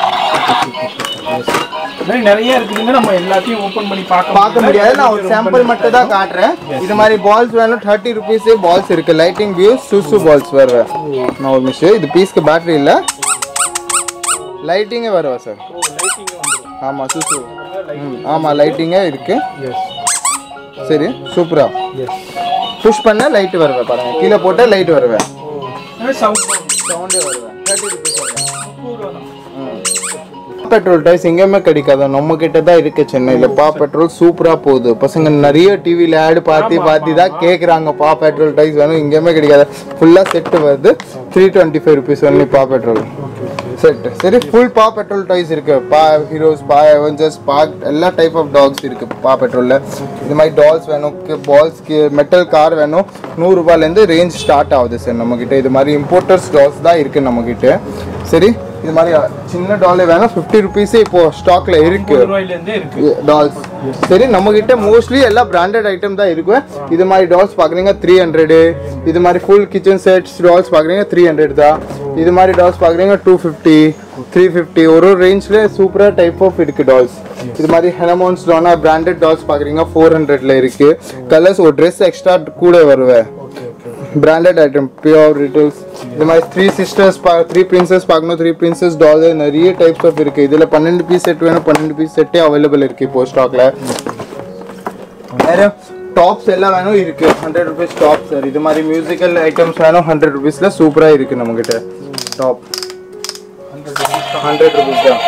மாதிரி நிறைய இருக்குதுங்க நம்ம எல்லாத்தையும் ஓபன் பண்ணி பார்க்க பார்க்க முடியாது நான் ஒரு சாம்பிள் மட்டும் தான் காட்டுறேன் இது மாதிரி பால்ஸ் வேணும் தேர்ட்டி ருபீஸே பால்ஸ் இருக்கு லைட்டிங் வியூஸ் சுசு பால்ஸ் வருவேன் நான் ஒரு நிமிஷம் இது பீஸ்க்கு பேட்டரி இல்ல லைட்டிங்கே வருவா சார் லைட்டிங் வந்துடும் ஆமா சுசு ம், ஆமா லைட்டிங்கே இருக்கு எஸ் சரி சூப்பரா எஸ் புஷ் பண்ண லைட் வருவேன் பாருங்க கீழே போட்டா லைட் வருவேன் சவுண்ட் சவுண்டே வருவேன் தேர்ட்டி ருபீஸ் பெட்ரோல் டைஸ் எங்கேயுமே கிடைக்காது நம்ம கிட்ட தான் இருக்கு சென்னையில பா பெட்ரோல் சூப்பரா போகுது பசங்க நிறைய டிவில ஆடு பார்த்து பார்த்து தான் கேக்குறாங்க பா பெட்ரோல் டைஸ் வேணும் எங்கேயுமே கிடைக்காது ஃபுல்லா செட் வருது three twenty five rupees only Paw Patrol set சரி ஃபுல் பா பெட்ரோல் டாய்ஸ் இருக்கு பா ஹீரோஸ் பா அவெஞ்சர்ஸ் பா எல்லா டைப் ஆஃப் டாக்ஸ் இருக்கு பா பெட்ரோல்ல இது மாதிரி டால்ஸ் வேணும் பால்ஸ்க்கு மெட்டல் கார் வேணும் நூறு ரூபாயிலேருந்து ரேஞ்ச் ஸ்டார்ட் ஆகுது சார் நம்ம கிட்ட இது மாதிரி இம்போர்ட்டர்ஸ் டால்ஸ் தான் இருக்கு நம்ம கிட்ட சரி இது மாதிரி சின்ன டாலே வேணும் ஃபிஃப்டி ருபீஸே இப்போ ஸ்டாக்ல இருக்கு ரூபாயில இருந்தே இருக்கு டால்ஸ் சரி நம்ம கிட்ட மோஸ்ட்லி எல்லா பிராண்டட் ஐட்டம் தான் இருக்கும் இது மாதிரி டால்ஸ் பாக்குறீங்க த்ரீ ஹண்ட்ரடு இது மாதிரி ஃபுல் கிச்சன் செட்ஸ் டால்ஸ் பாக்குறீங்க த்ரீ ஹண்ட்ரட் தான் இது மாதிரி டால்ஸ் பாக்குறீங்க டூ ஃபிஃப்டி த்ரீ ஃபிஃப்டி ஒரு ஒரு ரேஞ்ச்ல சூப்பரா டைப் ஆஃப் இருக்கு டால்ஸ் இது மாதிரி ஹெனமோன்ஸ் டோனா பிராண்டட் டால்ஸ் பாக்குறீங்க ஃபோர் ஹண்ட்ரட்ல இருக்கு கலர்ஸ் ஒரு ட்ரெஸ் எக்ஸ்ட்ரா கூட வருவேன் பிராண்டட் ஐட்டம் பியோர் ரிட்டல்ஸ் இந்த மாதிரி த்ரீ சிஸ்டர்ஸ் பா த்ரீ பிரின்சஸ் பார்க்கணும் த்ரீ பிரின்சஸ் டாலர் நிறைய டைப்ஸ் ஆஃப் இருக்கு இதுல பன்னெண்டு பீஸ் செட் வேணும் பன்னெண்டு பீஸ் செட்டே அவைலபிள் இருக்கு இப்போ ஸ்டாக்ல வேற டாப்ஸ் எல்லாம் வேணும் இருக்கு ஹண்ட்ரட் ருபீஸ் டாப் சார் இது மாதிரி மியூசிக்கல் ஐட்டம்ஸ் வேணும் ஹண்ட்ரட் ருபீஸ்ல சூப்பரா இருக்கு நம்ம கிட்ட டாப் ஹண்ட்ரட் ருபீஸ் தான்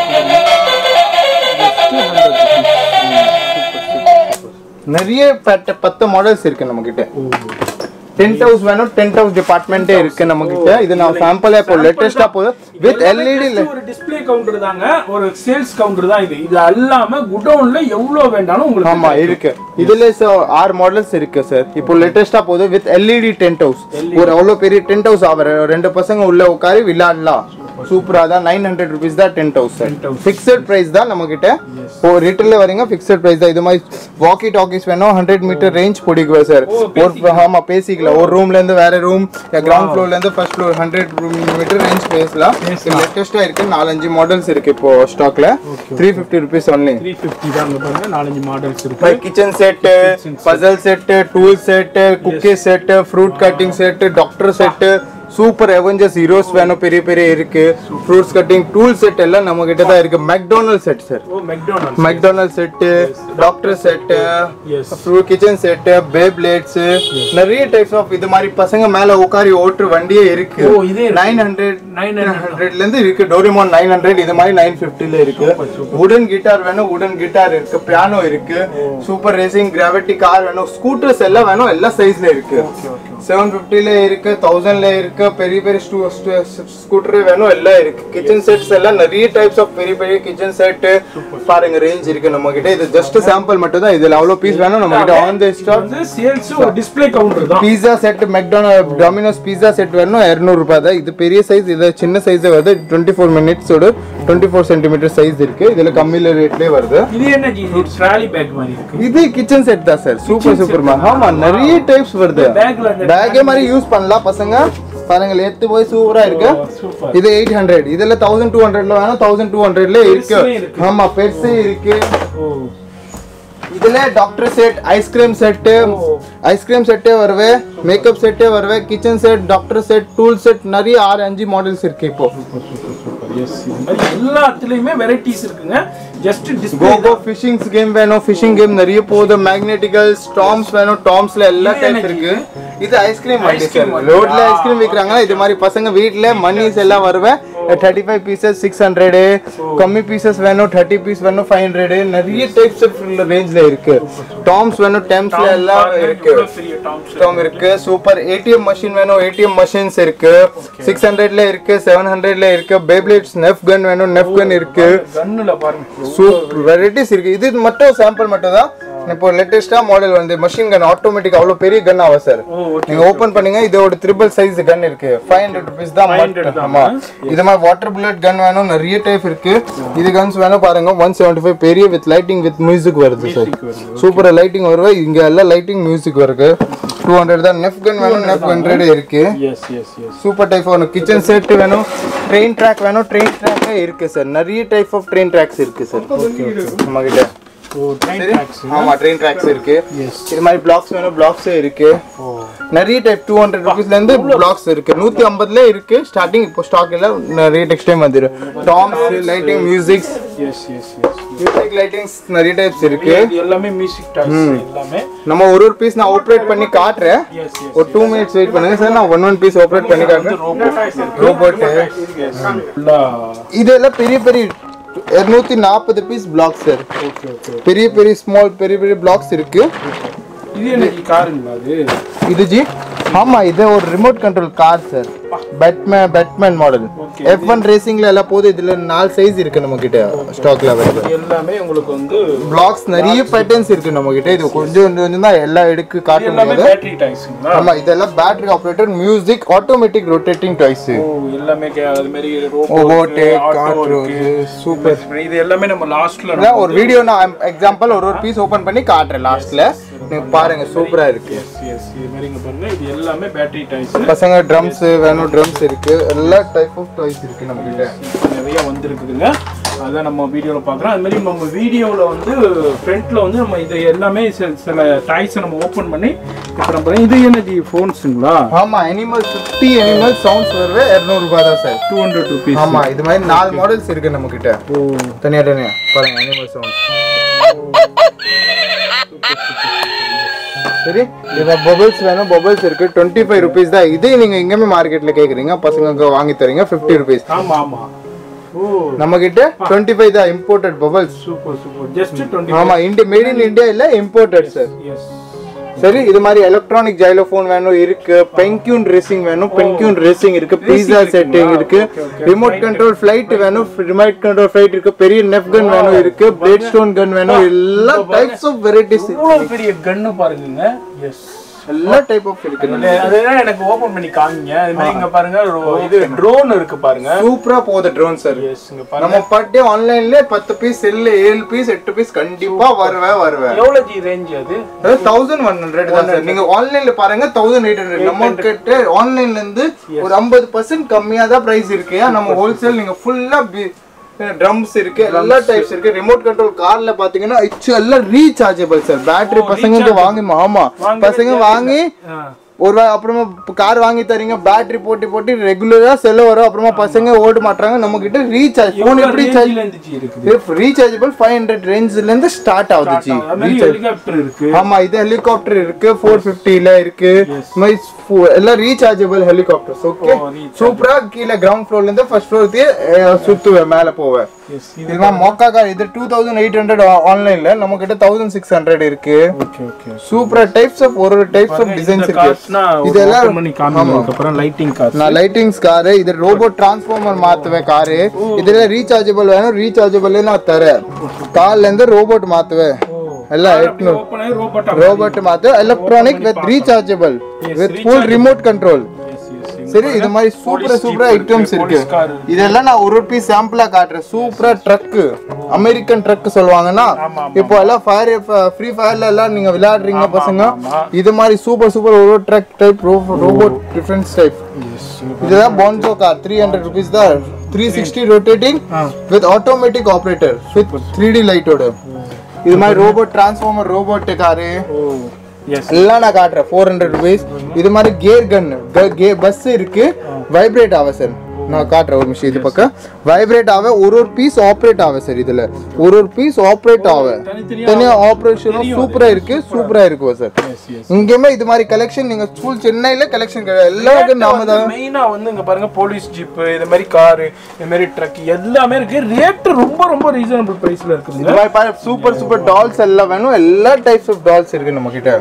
நிறைய பத்து பத்து மாடல்ஸ் இருக்கு நம்ம கிட்ட டென்ட் ஹவுஸ் வேணும் டென்ட் ஹவுஸ் டிபார்ட்மெண்ட்டே இருக்கு நம்ம கிட்ட இது நான் சாம்பிளா இப்போ லேட்டஸ்டா போகுது வித் எல்இடி ஒரு டிஸ்ப்ளே கவுண்டர் தாங்க ஒரு சேல்ஸ் கவுண்டர் தான் இது இது அல்லாம குடோன்ல எவ்வளவு வேண்டாலும் உங்களுக்கு ஆமா இருக்கு இதுல so ஆறு மாடல்ஸ் இருக்கு சார் இப்போ லேட்டஸ்டா போகுது வித் எல்இடி டென்ட் ஹவுஸ் ஒரு அவ்வளவு பெரிய டென்ட் ஹவுஸ் ஆவர் ரெண்டு பசங்க உள்ள உட்காரி விளையாடலாம் சூப்பரா தான் நைன் ஹண்ட்ரட் ருபீஸ் தான் tent house sir fixed price தான் நம்ம கிட்ட இப்போ ரிட்டர்ல வரீங்க ஃபிக்ஸட் பிரைஸ் தான் இது மாதிரி வாக்கி டாக்கிஸ் வேணும் ஹண்ட்ரட் மீட்டர் ரேஞ்ச் பிடிக்குவேன் சார் ஒரு ஆமா பேசிக்கலாம் ஒரு ரூம்ல இருந்து வேற ரூம் கிரவுண்ட் ஃப்ளோர்ல இருந்து first floor hundred metre range பேசலாம் லேட்டஸ்டா இருக்கு நாலஞ்சு மாடல்ஸ் இருக்கு இப்போ ஸ்டாக்ல three fifty rupees only three fifty தான் இங்க பாருங்க நாலஞ்சு மாடல்ஸ் இருக்கு kitchen set puzzle set tool set cookie set fruit cutting set doctor set super Avengers heroes வேணும் பெரிய பெரிய இருக்கு ஃப்ரூட்ஸ் கட்டிங் டூல் செட் எல்லாம் நம்ம கிட்ட தான் இருக்கு McDonald set sir oh McDonald's McDonald set doctor set Yes. Fruit kitchen set பேப்லேட்ஸ் நிறைய டைப்ஸ் ஆஃப் இது மாதிரி பசங்க மேல உட்காரி ஓட்டுற வண்டியே இருக்கு ஓ, இதே இருக்கு. நைன் ஹண்ட்ரட் 900 ஹண்ட்ரட்ல இருந்து இருக்கு டோரிமான் நைன் ஹண்ட்ரட் இது மாதிரி நைன் பிப்டில இருக்கு உடன் கிட்டார் வேணும் உடன் கிட்டார் இருக்கு பியானோ இருக்கு சூப்பர் ரேசிங் கிராவிட்டி கார் வேணும் ஸ்கூட்டர்ஸ் எல்லாம் வேணும் எல்லா சைஸ்ல இருக்கு செவன் பிப்டில இருக்கு தௌசண்ட்ல இருக்கு பெரிய பெரிய ஸ்கூட்டர் வேணும் எல்லாம் இருக்கு கிச்சன் செட்ஸ் எல்லாம் நிறைய டைப்ஸ் ஆஃப் பெரிய பெரிய கிச்சன் செட் பாருங்க ரேஞ்ச் இருக்கு நம்ம கிட்ட இது ஜஸ்ட் சாம்பிள் மட்டும் தான் இதுல அவ்வளவு பீஸ் வேணும் நம்ம கிட்ட ஆன் தி ஸ்டாக் வந்து சேல்ஸ் ஒரு டிஸ்ப்ளே கவுண்டர் தான் pizza set McDonald Domino's pizza set வேணும் இரநூறு ரூபாய் தான் இது பெரிய சைஸ் இது சின்ன சைஸ் வருது டுவெண்ட்டி ஃபோர் மினிட்ஸோட டுவெண்ட்டி ஃபோர் சென்டிமீட்டர் சைஸ் இருக்கு இதுல கம்மியில ரேட்லயே வருது இது என்ன ஜி இது ட்ராலி பேக் மாதிரி இருக்கு இது கிச்சன் செட் தான் சார் சூப்பர் சூப்பர் ஆமா நிறைய டைப்ஸ் வருது பேக்ல அந்த பேக்கே மாதிரி யூஸ் பண்ணலாம் பசங்க பாருங்க எடுத்து போய் சூப்பரா இருக்கு சூப்பர் இது எயிட் ஹண்ட்ரட் இதுல தௌசண்ட் டூ ஹண்ட்ரட்ல வேணும் தௌசண்ட் டூ ஹண்ட்ரட்ல இருக்கு பெருசுலயே இருக்கு. ஆமா பெருசு இருக்கு ஓ இதுல doctor set ice cream set ice cream செட்டே வருவே மேக்கப் செட்டே வருவே kitchen set doctor set tool set நிறைய ஆறு அஞ்சு மாடல்ஸ் இருக்கு இப்போ எஸ் இது மாதிரி எல்லாத்துலயுமே வெரைட்டிஸ் இருக்குங்க ஜஸ்ட் டிஸ்ப்ளே கோகோ ஃபிஷிங் கேம் வேணும் ஃபிஷிங் கேம் நிறைய போகுது மேக்னெட்டிக்கல் ஸ்டாம்ஸ் வேணும் டாம்ஸ்ல எல்லா இது டைப் என்ன இருக்கு இது ஐஸ்கிரீம் வண்டி Ice cream சார் வண்டி. ரோட்ல ஆ. ஐஸ்கிரீம் விற்கிறாங்க இது மாதிரி பசங்க வீட்ல மணிஸ் எல்லாம் வருவேன் thirty five pieces six hundred கம்மி பீசஸ் வேணும் தேர்ட்டி பீஸ் வேணும் ஃபைவ் ஹண்ட்ரடு நிறைய டைப்ஸ் ரேஞ்ச்ல இருக்கு டாம்ஸ் வேணும் டெம்ஸ்ல எல்லாம் இருக்கு பெரிய டாம்ஸ் ஸ்டாம் இருக்கு சூப்பர் ஏடிஎம் மஷின் வேணும் ஏடிஎம் மஷின்ஸ் இருக்கு சிக்ஸ் ஹண்ட்ரட்ல இருக்கு செவன் ஹண்ட்ரட்ல இருக்கு பேப்ளேட்ஸ் நெஃப் கன் வேணும் நெஃப் கன் இருக்கு கண்ணுல பாருங்க சூப்பர் வெரைட்டிஸ் இருக்கு இது மட்டும் சாம்பிள் மட்டும் தான் இப்போ லேட்டஸ்டா மாடல் வந்து மஷின் கன் ஆட்டோமேட்டிக் அவ்வளவு பெரிய கன் ஆகும் சார் ஓ ஓகே நீங்க ஓபன் பண்ணீங்க இதோட ட்ரிபிள் சைஸ் கன் இருக்கு ஃபைவ் ஹண்ட்ரட் ருபீஸ் தான் 500 மட்டும். தான். ஆமா இது மாதிரி வாட்டர் புல்லட் கன் வேணும் நிறைய டைப் இருக்கு இது கன்ஸ் வேணும் பாருங்க ஒன் செவன்டி ஃபைவ் பெரிய வித் லைட்டிங் வித் மியூசிக் வருது சார் சூப்பர் லைட்டிங் வருது இங்க எல்லாம் லைட்டிங் மியூசிக் வருது டூ ஹண்ட்ரட் தான் நெஃப் கன் வேணும் நெஃப் ஹண்ட்ரட் இருக்கு yes yes yes super type வேணும் கிச்சன் செட் வேணும் ட்ரெயின் ட்ராக் வேணும் ட்ரெயின் ட்ராக்கே இருக்கு சார் நிறைய டைப் ஆஃப் ட்ரெயின் ட்ராக்ஸ் இருக்கு சார் நம்ம கிட்ட ஓ ட்ரெயின் சரி டாக்ஸ் ஆமா ட்ரெயின் ட்ராக்ஸ் இருக்கு Yes. இது மாதிரி பிளாக்ஸ் வேணும் பிளாக்ஸே இருக்கு ஓ நிறைய டைப் டூ ஹண்ட்ரட் ருபீஸ்ல இருந்து பிளாக்ஸ் இருக்கு நூத்தி ஐம்பதுல இருக்கு ஸ்டார்டிங் இப்போ ஸ்டாக் எல்லாம் நிறைய நெக்ஸ்ட் டைம் வந்துடும் டாம்ஸ் lighting musics yes yes yes music lightings நிறைய டைப்ஸ் இருக்கு இது எல்லாமே மியூசிக் டாக்ஸ் எல்லாமே நம்ம ஒரு ஒரு பீஸ் நான் ஆப்ரேட் பண்ணி காட்டுறேன் எஸ் எஸ் ஒரு டூ மினிட்ஸ் வெயிட் பண்ணுங்க சார் நான் ஒன் ஒன் பீஸ் ஆப்ரேட் பண்ணி காட்டுறேன் ரோபோட் ரோபோட் ஃபுல்லா இதெல்லாம் பெரிய பெரிய இரநூத்தி நாற்பது piece block sir okay okay பெரிய பெரிய ஸ்மால் பெரிய பெரிய பிளாக்ஸ் இருக்கு இது எனக்கு காருங்களா அது இது ஜி ஆமா இது ஒரு remote control car sir Batman Batman model Okay. F one ரேசிங்ல எல்லாம் போது இதுல நாலு சைஸ் இருக்கு நம்ம கிட்ட ஸ்டாக்ல அவைலபிள் இது எல்லாமே உங்களுக்கு வந்து பிளாக்ஸ் நிறைய பேட்டர்ன்ஸ் இருக்கு நம்ம கிட்ட இது கொஞ்சம் கொஞ்சம் கொஞ்சம் தான் எல்லா எடுக்கு இது காட்ட எல்லாமே முடியாது பேட்டரி டைஸுங்களா ஆமா இதெல்லாம் battery operator music automatic rotating toys oh எல்லாமே கே- அது மாதிரி ஓட்டு ரோபோட் காற்று சூப்பர் இது எல்லாமே நம்ம லாஸ்ட்ல ஒரு வீடியோ நான் எக்ஸாம்பிள் ஒரு ஒரு பீஸ் ஓபன் பண்ணி காட்டுறேன் லாஸ்ட்ல நீங்க பாருங்க சூப்பரா இருக்கு எஸ் எஸ் இது மாதிரி இங்க பாருங்க இது எல்லாமே பேட்டரி டைஸ் பசங்க ட்ரம்ஸ் வேணும் ட்ரம்ஸ் இருக்கு எல்லா டைப் ஆஃப் டாய்ஸ் இருக்கு நம்ம கிட்ட நிறைய வந்திருக்குதுங்க அதான் நம்ம வீடியோவில் பார்க்குறோம் அது மாதிரி நம்ம வீடியோவில் வந்து ஃப்ரண்ட்டில் வந்து நம்ம இது எல்லாமே சில சில டாய்ஸை நம்ம ஓப்பன் பண்ணி இப்போ நம்ம இது என்னது ஃபோன்ஸுங்களா ஆமா அனிமல் 50 அனிமல் சவுண்ட்ஸ் வருவே 200 ரூபாய் தான் சார் டூ ஹண்ட்ரட் ருபீஸ் ஆமா இது மாதிரி நாலு மாடல்ஸ் இருக்கு நம்ம கிட்ட ஓ தனியா தனியா பாருங்க அனிமல் சவுண்ட்ஸ் சரி இதுல பபிள்ஸ் வேணும் பபிள்ஸ் இருக்கு டுவெண்ட்டி ஃபைவ் ருபீஸ் தான் இதே நீங்க எங்கேயுமே மார்க்கெட்ல கேக்குறீங்க பசங்க வாங்கி தரீங்க ஃபிஃப்டி ருபீஸ் ஆமா ஆமா ஓ நம்ம கிட்ட டுவெண்ட்டி ஃபைவ் தான் imported bubbles super super just twenty ஆமா இந்தியா மேட் இன் இந்தியா இல்ல இம்போர்ட்டட் சார் எஸ் சரி இது மாதிரி எலக்ட்ரானிக் ஜைலோஃபோன் வேணும் இருக்கு பென்க்யூன் ரேசிங் வேணும் பென்க்யூன் ரேசிங் இருக்கு பீஸா செட்டிங் இருக்கு ரிமோட் கண்ட்ரோல் ஃபிளைட் வேணும் ரிமோட் கண்ட்ரோல் ஃபிளைட் இருக்கு பெரிய நெஃப் கன் வேணும் இருக்கு பிளேட் ஸ்டோன் கன் வேணும் எல்லா டைப்ஸ் ஆஃப் வெரைட்டிஸ் இவ்வளோ பெரிய கன்னு பாருங்க எஸ் எல்லா டைப் ஆஃப் இருக்கு அதுதான் எனக்கு ஓபன் பண்ணி காமிங்க அது மாதிரி இங்க பாருங்க ஒரு இது ட்ரோன் இருக்கு பாருங்க சூப்பரா போகுது ட்ரோன் சார் எஸ் இங்க பாருங்க நம்ம பட்டே ஆன்லைன்ல பத்து பீஸ் செல்லு ஏழு பீஸ் எட்டு பீஸ் கண்டிப்பா வருவேன் வருவேன் எவ்வளவு ஜி ரேஞ்ச் அது தௌசண்ட் ஒன் ஹண்ட்ரட் தான் சார் நீங்க ஆன்லைன்ல பாருங்க தௌசண்ட் எயிட் ஹண்ட்ரட் நம்ம கிட்ட ஆன்லைன்ல இருந்து ஒரு ஐம்பது பர்சன்ட் கம்மியா தான் பிரைஸ் இருக்கு நம்ம ஹோல்சேல் நீங்க ஃபுல்லா ட்ரம்ஸ் இருக்கு எல்லா டைப்ஸ் இருக்கு ரிமோட் கண்ட்ரோல் கார்ல பாத்தீங்கன்னா இட்ஸ் எல்லாம் ரீசார்ஜபிள் சார் பேட்டரி பசங்க வாங்கி ஆமா பசங்க வாங்கி ஒரு வா- அப்புறமா கார் வாங்கி தரீங்க பேட்டரி போட்டு போட்டு ரெகுலரா செல்ல வரும் அப்புறமா பசங்க ஓட மாட்டாங்க நம்ம கிட்ட ரீசார்ஜ் போன் எப்படி சார்ஜ் இருந்துச்சு இருக்குது ரீசார்ஜபிள் ஃபைவ் ஹண்ட்ரட் ரேஞ்ச்ல இருந்து ஸ்டார்ட் ஆகுது ஜி அது மாதிரி ஹெலிகாப்டர் இருக்கு ஆமா இது ஹெலிகாப்டர் இருக்கு ஃபோர் ஃபிஃப்டில இருக்கு இந்த மாதிரி ஃபு- எல்லாம் rechargeable helicopters okay oh, rechargeable. சூப்பரா கீழே கிரவுண்ட் ஃப்ளோர்ல இருந்து ஃபர்ஸ்ட் ஃப்ளோருக்கு சுத்துவேன் மேல போவேன் எஸ் இது இதுதான் மொக்கா கார் இது டூ தௌசண்ட் எயிட் ஹண்ட்ரட் ஆன்லைன்ல நம்ம கிட்ட தௌசண்ட் சிக்ஸ் ஹண்ட்ரட் இருக்கு ஓகே ஓகே சூப்பரா டைப்ஸ் ஆஃப் ஒரு ஒரு டைப்ஸ் ஆஃப் டிசைன்ஸ் இருக்கு கார்ஸ்னா இதெல்லாம் இதெல்லாம் பண்ணி காமிங்க அப்புறம் லைட்டிங் கார்ஸ் நான் லைட்டிங்ஸ் காரு இது ரோபோட் டிரான்ஸ்ஃபார்மர் மாத்துவேன் காரு இதுல ரீசார்ஜபிள் வேணும் ரீசார்ஜபிள் நான் தரேன் கால்ல இருந்து ரோபோட் மாத்துவேன் எல்லாம் எட்நூறு ஓபன் ஆகி ரோபோட் ரோபோட் மாத்து electronic with rechargeable with full remote control yes yes சரி இது மாதிரி சூப்பரா சூப்பரா ஐட்டம்ஸ் இருக்கு police car இருக்கு. இதெல்லாம் நான் ஒரு பீஸ் சாம்பிளா காட்டுறேன் சூப்பரா ட்ரக் அமெரிக்கன் ட்ரக் சொல்லுவாங்கன்னா ஆமா, இப்போ எல்லாம் ஃபயர் ஃப்ரீ ஃபயர்ல எல்லாம் நீங்க விளையாடுறீங்க பசங்க ஆமா. இது மாதிரி சூப்பர் சூப்பர் ஒரு truck type robot difference type yes இதுதான் பான்சோ கார் த்ரீ ஹண்ட்ரட் ருபீஸ் தான் three sixty rotating with automatic operator with three D லைட்டோட இது மாதிரி robot transformer robot car oh yes எல்லாம் நான் காட்டுறேன் ஃபோர் ஹண்ட்ரட் ருபீஸ் இது மாதிரி கியர் கன் கே பஸ் இருக்கு வைப்ரேட் ஆகும் சார் நான் காட்டுறேன் ஒரு நிமிஷம் இது பக்கம் வைப்ரேட் ஆக ஒரு ஒரு பீஸ் ஆப்ரேட் ஆகும் சார் இதுல ஒரு ஒரு பீஸ் ஆப்ரேட் ஆகும் தனித்தனியா தனியா ஆப்ரேஷனும் சூப்பரா இருக்கு சூப்பரா இருக்கும் சார் எஸ் எஸ் இங்கேயுமே இது மாதிரி கலெக்ஷன் நீங்க ஸ்கூல் சென்னையில கலெக்ஷன் எல்லாருக்கும் நாம தான் மெயினா வந்து இங்க பாருங்க போலீஸ் ஜீப் இது மாதிரி காரு இது மாதிரி ட்ரக் எல்லாமே இருக்கு ரேட் ரொம்ப ரொம்ப ரீசனபிள் பிரைஸ்ல இருக்குதுங்க இது மாதிரி பாரு சூப்பர் சூப்பர் டால்ஸ் எல்லாம் வேணும் எல்லா டைப்ஸ் ஆஃப் டால்ஸ் இருக்கு நம்ம கிட்ட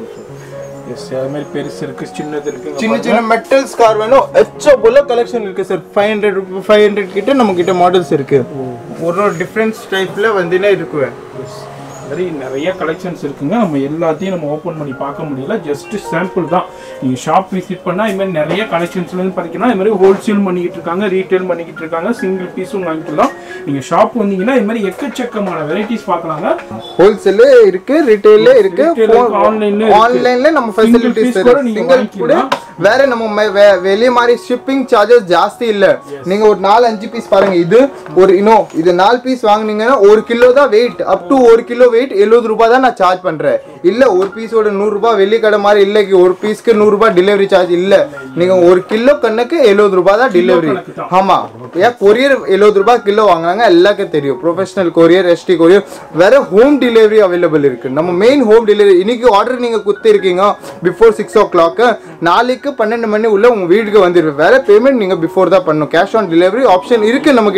எஸ் அது மாதிரி பெருசு இருக்கு சின்னது இருக்கு சின்ன சின்ன மெட்டல்ஸ் கார் வேணும் எச்சோ போல கலெக்ஷன் இருக்கு sir five hundred five hundred கிட்ட நம்ம கிட்ட மாடல்ஸ் இருக்கு ஒரு ஒரு டிஃப்ரெண்ட்ஸ் டைப்ல வந்துனே இருக்கு மாதிரி நிறைய கலெக்ஷன்ஸ் இருக்குங்க நம்ம எல்லாத்தையும் நம்ம ஓப்பன் பண்ணி பார்க்க முடியல ஜஸ்ட் சாம்பிள் தான் நீங்கள் ஷாப் விசிட் பண்ணால் இது மாதிரி நிறைய கலெக்ஷன்ஸ்லேருந்து பார்த்தீங்கன்னா இது மாதிரி ஹோல்சேல் பண்ணிக்கிட்டு இருக்காங்க ரீட்டைல் பண்ணிக்கிட்டு இருக்காங்க சிங்கிள் பீஸும் வாங்கிக்கலாம் நீங்கள் ஷாப் வந்தீங்கன்னா இது மாதிரி எக்கச்சக்கமான வெரைட்டிஸ் பார்க்கலாங்க ஹோல்சேல் இருக்கு ரீட்டைல்ல இருக்கு Retail இருக்கு, online ல இருக்கு. ஆன்லைன்ல நம்ம Single ஃபெசிலிட்டிஸ் piece கூட நீங்க சிங்கிள் கூட வாங்கிக்கலாம். வேற நம்ம மெ- வெ- வெளிய மாதிரி ஷிப்பிங் சார்ஜஸ் ஜாஸ்தி இல்ல நீங்க ஒரு நாலு அஞ்சு பீஸ் பாருங்க இது ஒரு இன்னும் இது நாலு பீஸ் வாங்குனீங்கன்னா ஒரு கிலோ தான் வெயிட் அப் டு ஒரு கிலோ வெயிட் எழுபது ரூபாய் தான் நான் சார்ஜ் பண்றேன் இல்ல ஒரு பீஸோட நூறு ரூபாய் வெள்ளி கடை மாதிரி இல்ல ஒரு பீஸ்க்கு நூறு ரூபாய் டெலிவரி சார்ஜ் இல்ல நீங்க ஒரு கிலோ கண்ணுக்கு எழுபது ரூபாய் தான் டெலிவரி கணக்கு தான். ஆமா ஏன் கொரியர் எழுபது ரூபாய் கிலோ வாங்குறாங்க எல்லாருக்கும் தெரியும் ப்ரொஃபஷனல் கொரியர் எஸ்டி கொரியர் வேற ஹோம் டெலிவரி அவைலபிள் இருக்கு நம்ம மெயின் ஹோம் டெலிவரி இன்னைக்கு ஆர்டர் நீங்க குத்தி இருக்கீங்க பிஃபோர் சிக்ஸ் ஓ கிளாக் நாளைக்கு பன்னெண்டு மணி உள்ள உங்க வீட்டுக்கு வந்துருவேன் வேற பேமெண்ட் நீங்க பிஃபோர் தான் பண்ணணும் கேஷ் ஆன் டெலிவரி ஆப்ஷன் இருக்கு நம்ம கிட்ட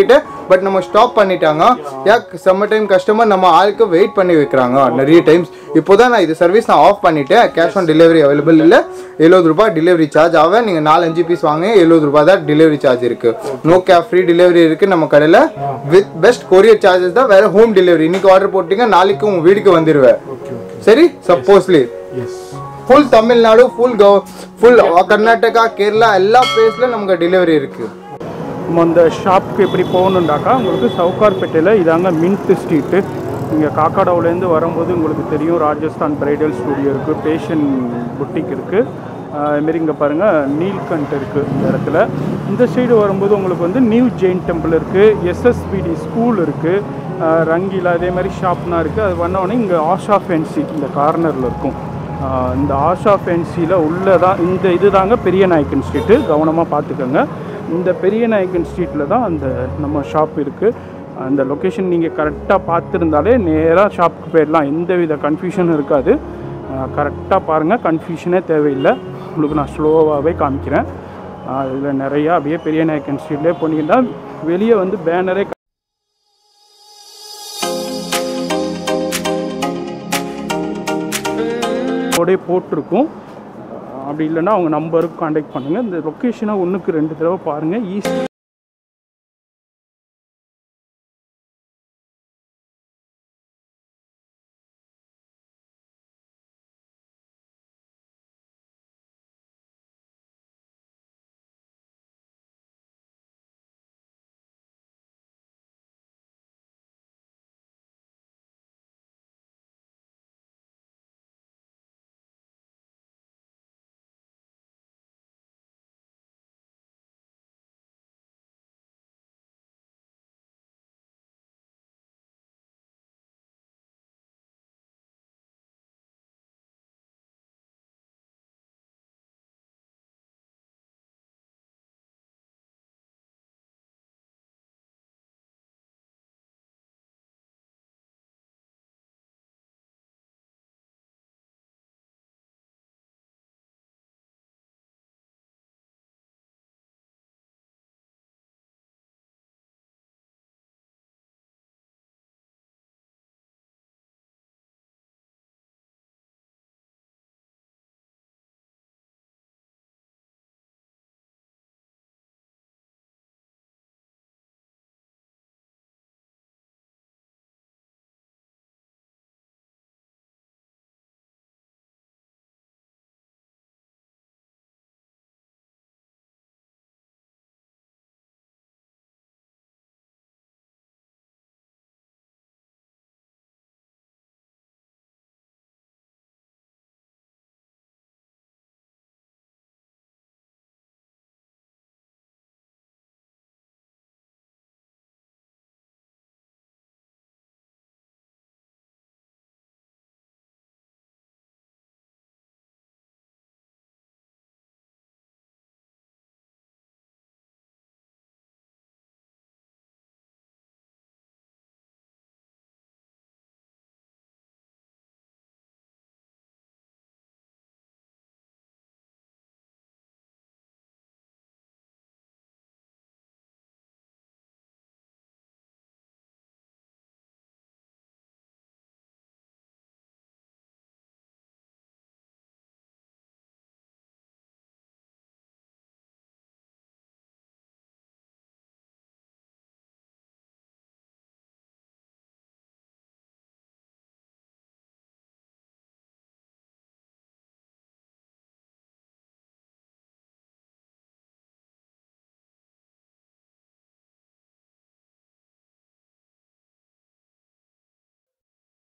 பட் நம்ம ஸ்டாப் பண்ணிட்டாங்க ஏன் சம்மர் டைம் கஸ்டமர் நம்ம ஆளுக்கு வெயிட் பண்ணி வைக்கிறாங்க நிறைய டைம்ஸ் இப்போதான் நான் இது சர்வீஸ் நான் ஆஃப் பண்ணிட்டேன் கேஷ் ஆன் டெலிவரி அவைலபிள் இல்லை எழுபது ரூபாய் டெலிவரி சார்ஜ் ஆகும் நீங்கள் நாலு அஞ்சு பீஸ் வாங்க எழுபது ரூபாய் தான் டெலிவரி சார்ஜ் இருக்கு நோ கேப் ஃப்ரீ டெலிவரி இருக்கு நம்ம கடையில் வித் பெஸ்ட் கொரியர் சார்ஜஸ் தான் வேற ஹோம் டெலிவரி இன்னைக்கு ஆர்டர் போட்டீங்க நாளைக்கு உங்க வீட்டுக்கு வந்துருவேன் சரி supposedly yes full Tamil Nadu full கவ ஃபுல் கர்நாடகா கேரளா எல்லா பிளேஸ்ல நமக்கு டெலிவரி இருக்கு நம்ம அந்த ஷாப்புக்கு எப்படி போகணுண்டாக்கா உங்களுக்கு சவுகார்பேட்டையில் இதாங்க மின்ட் ஸ்ட்ரீட்டு இங்கே காக்காடாவிலேருந்து வரும்போது உங்களுக்கு தெரியும் ராஜஸ்தான் பிரைடல் ஸ்டுடியோ இருக்குது பேஷன் புட்டிக் இருக்குது அதுமாரி இங்கே பாருங்கள் நீல்கண்ட் இருக்குது இந்த இடத்துல இந்த சைடு வரும்போது உங்களுக்கு வந்து நியூ ஜெயின் டெம்பிள் இருக்குது எஸ்எஸ்பிடி ஸ்கூல் இருக்குது ரங்கீலா அதே மாதிரி ஷாப்னா இருக்குது அது பண்ணோடனே இங்கே ஆஷா ஃபென்சி இந்த கார்னரில் இருக்கும் ஆஹ் இந்த ஆஷா ஃபென்சியில் உள்ளே தான் இந்த இது தாங்க பெரிய நாயக்கன் ஸ்ட்ரீட்டு கவனமாக பார்த்துக்கோங்க இந்த பெரிய நாயக்கன் ஸ்ட்ரீட்டில் தான் அந்த நம்ம ஷாப் இருக்குது அந்த லொக்கேஷன் நீங்கள் கரெக்டாக பார்த்துருந்தாலே நேராக ஷாப்புக்கு போயிடலாம் எந்த வித கன்ஃபியூஷனும் இருக்காது கரெக்டாக பாருங்கள் கன்ஃபியூஷனே தேவையில்லை உங்களுக்கு நான் ஸ்லோவாகவே காமிக்கிறேன் இதில் நிறையா அப்படியே பெரிய நாயக்கன் ஸ்ட்ரீட்லேயே போனீங்கன்னா வெளியே வந்து பேனரே போடே போட்டிருக்கும் அப்படி இல்லைன்னா அவங்க நம்பருக்கு காண்டாக்ட் பண்ணுங்கள் இந்த லொக்கேஷனை ஒன்றுக்கு ரெண்டு தடவை பாருங்கள் ஈஸி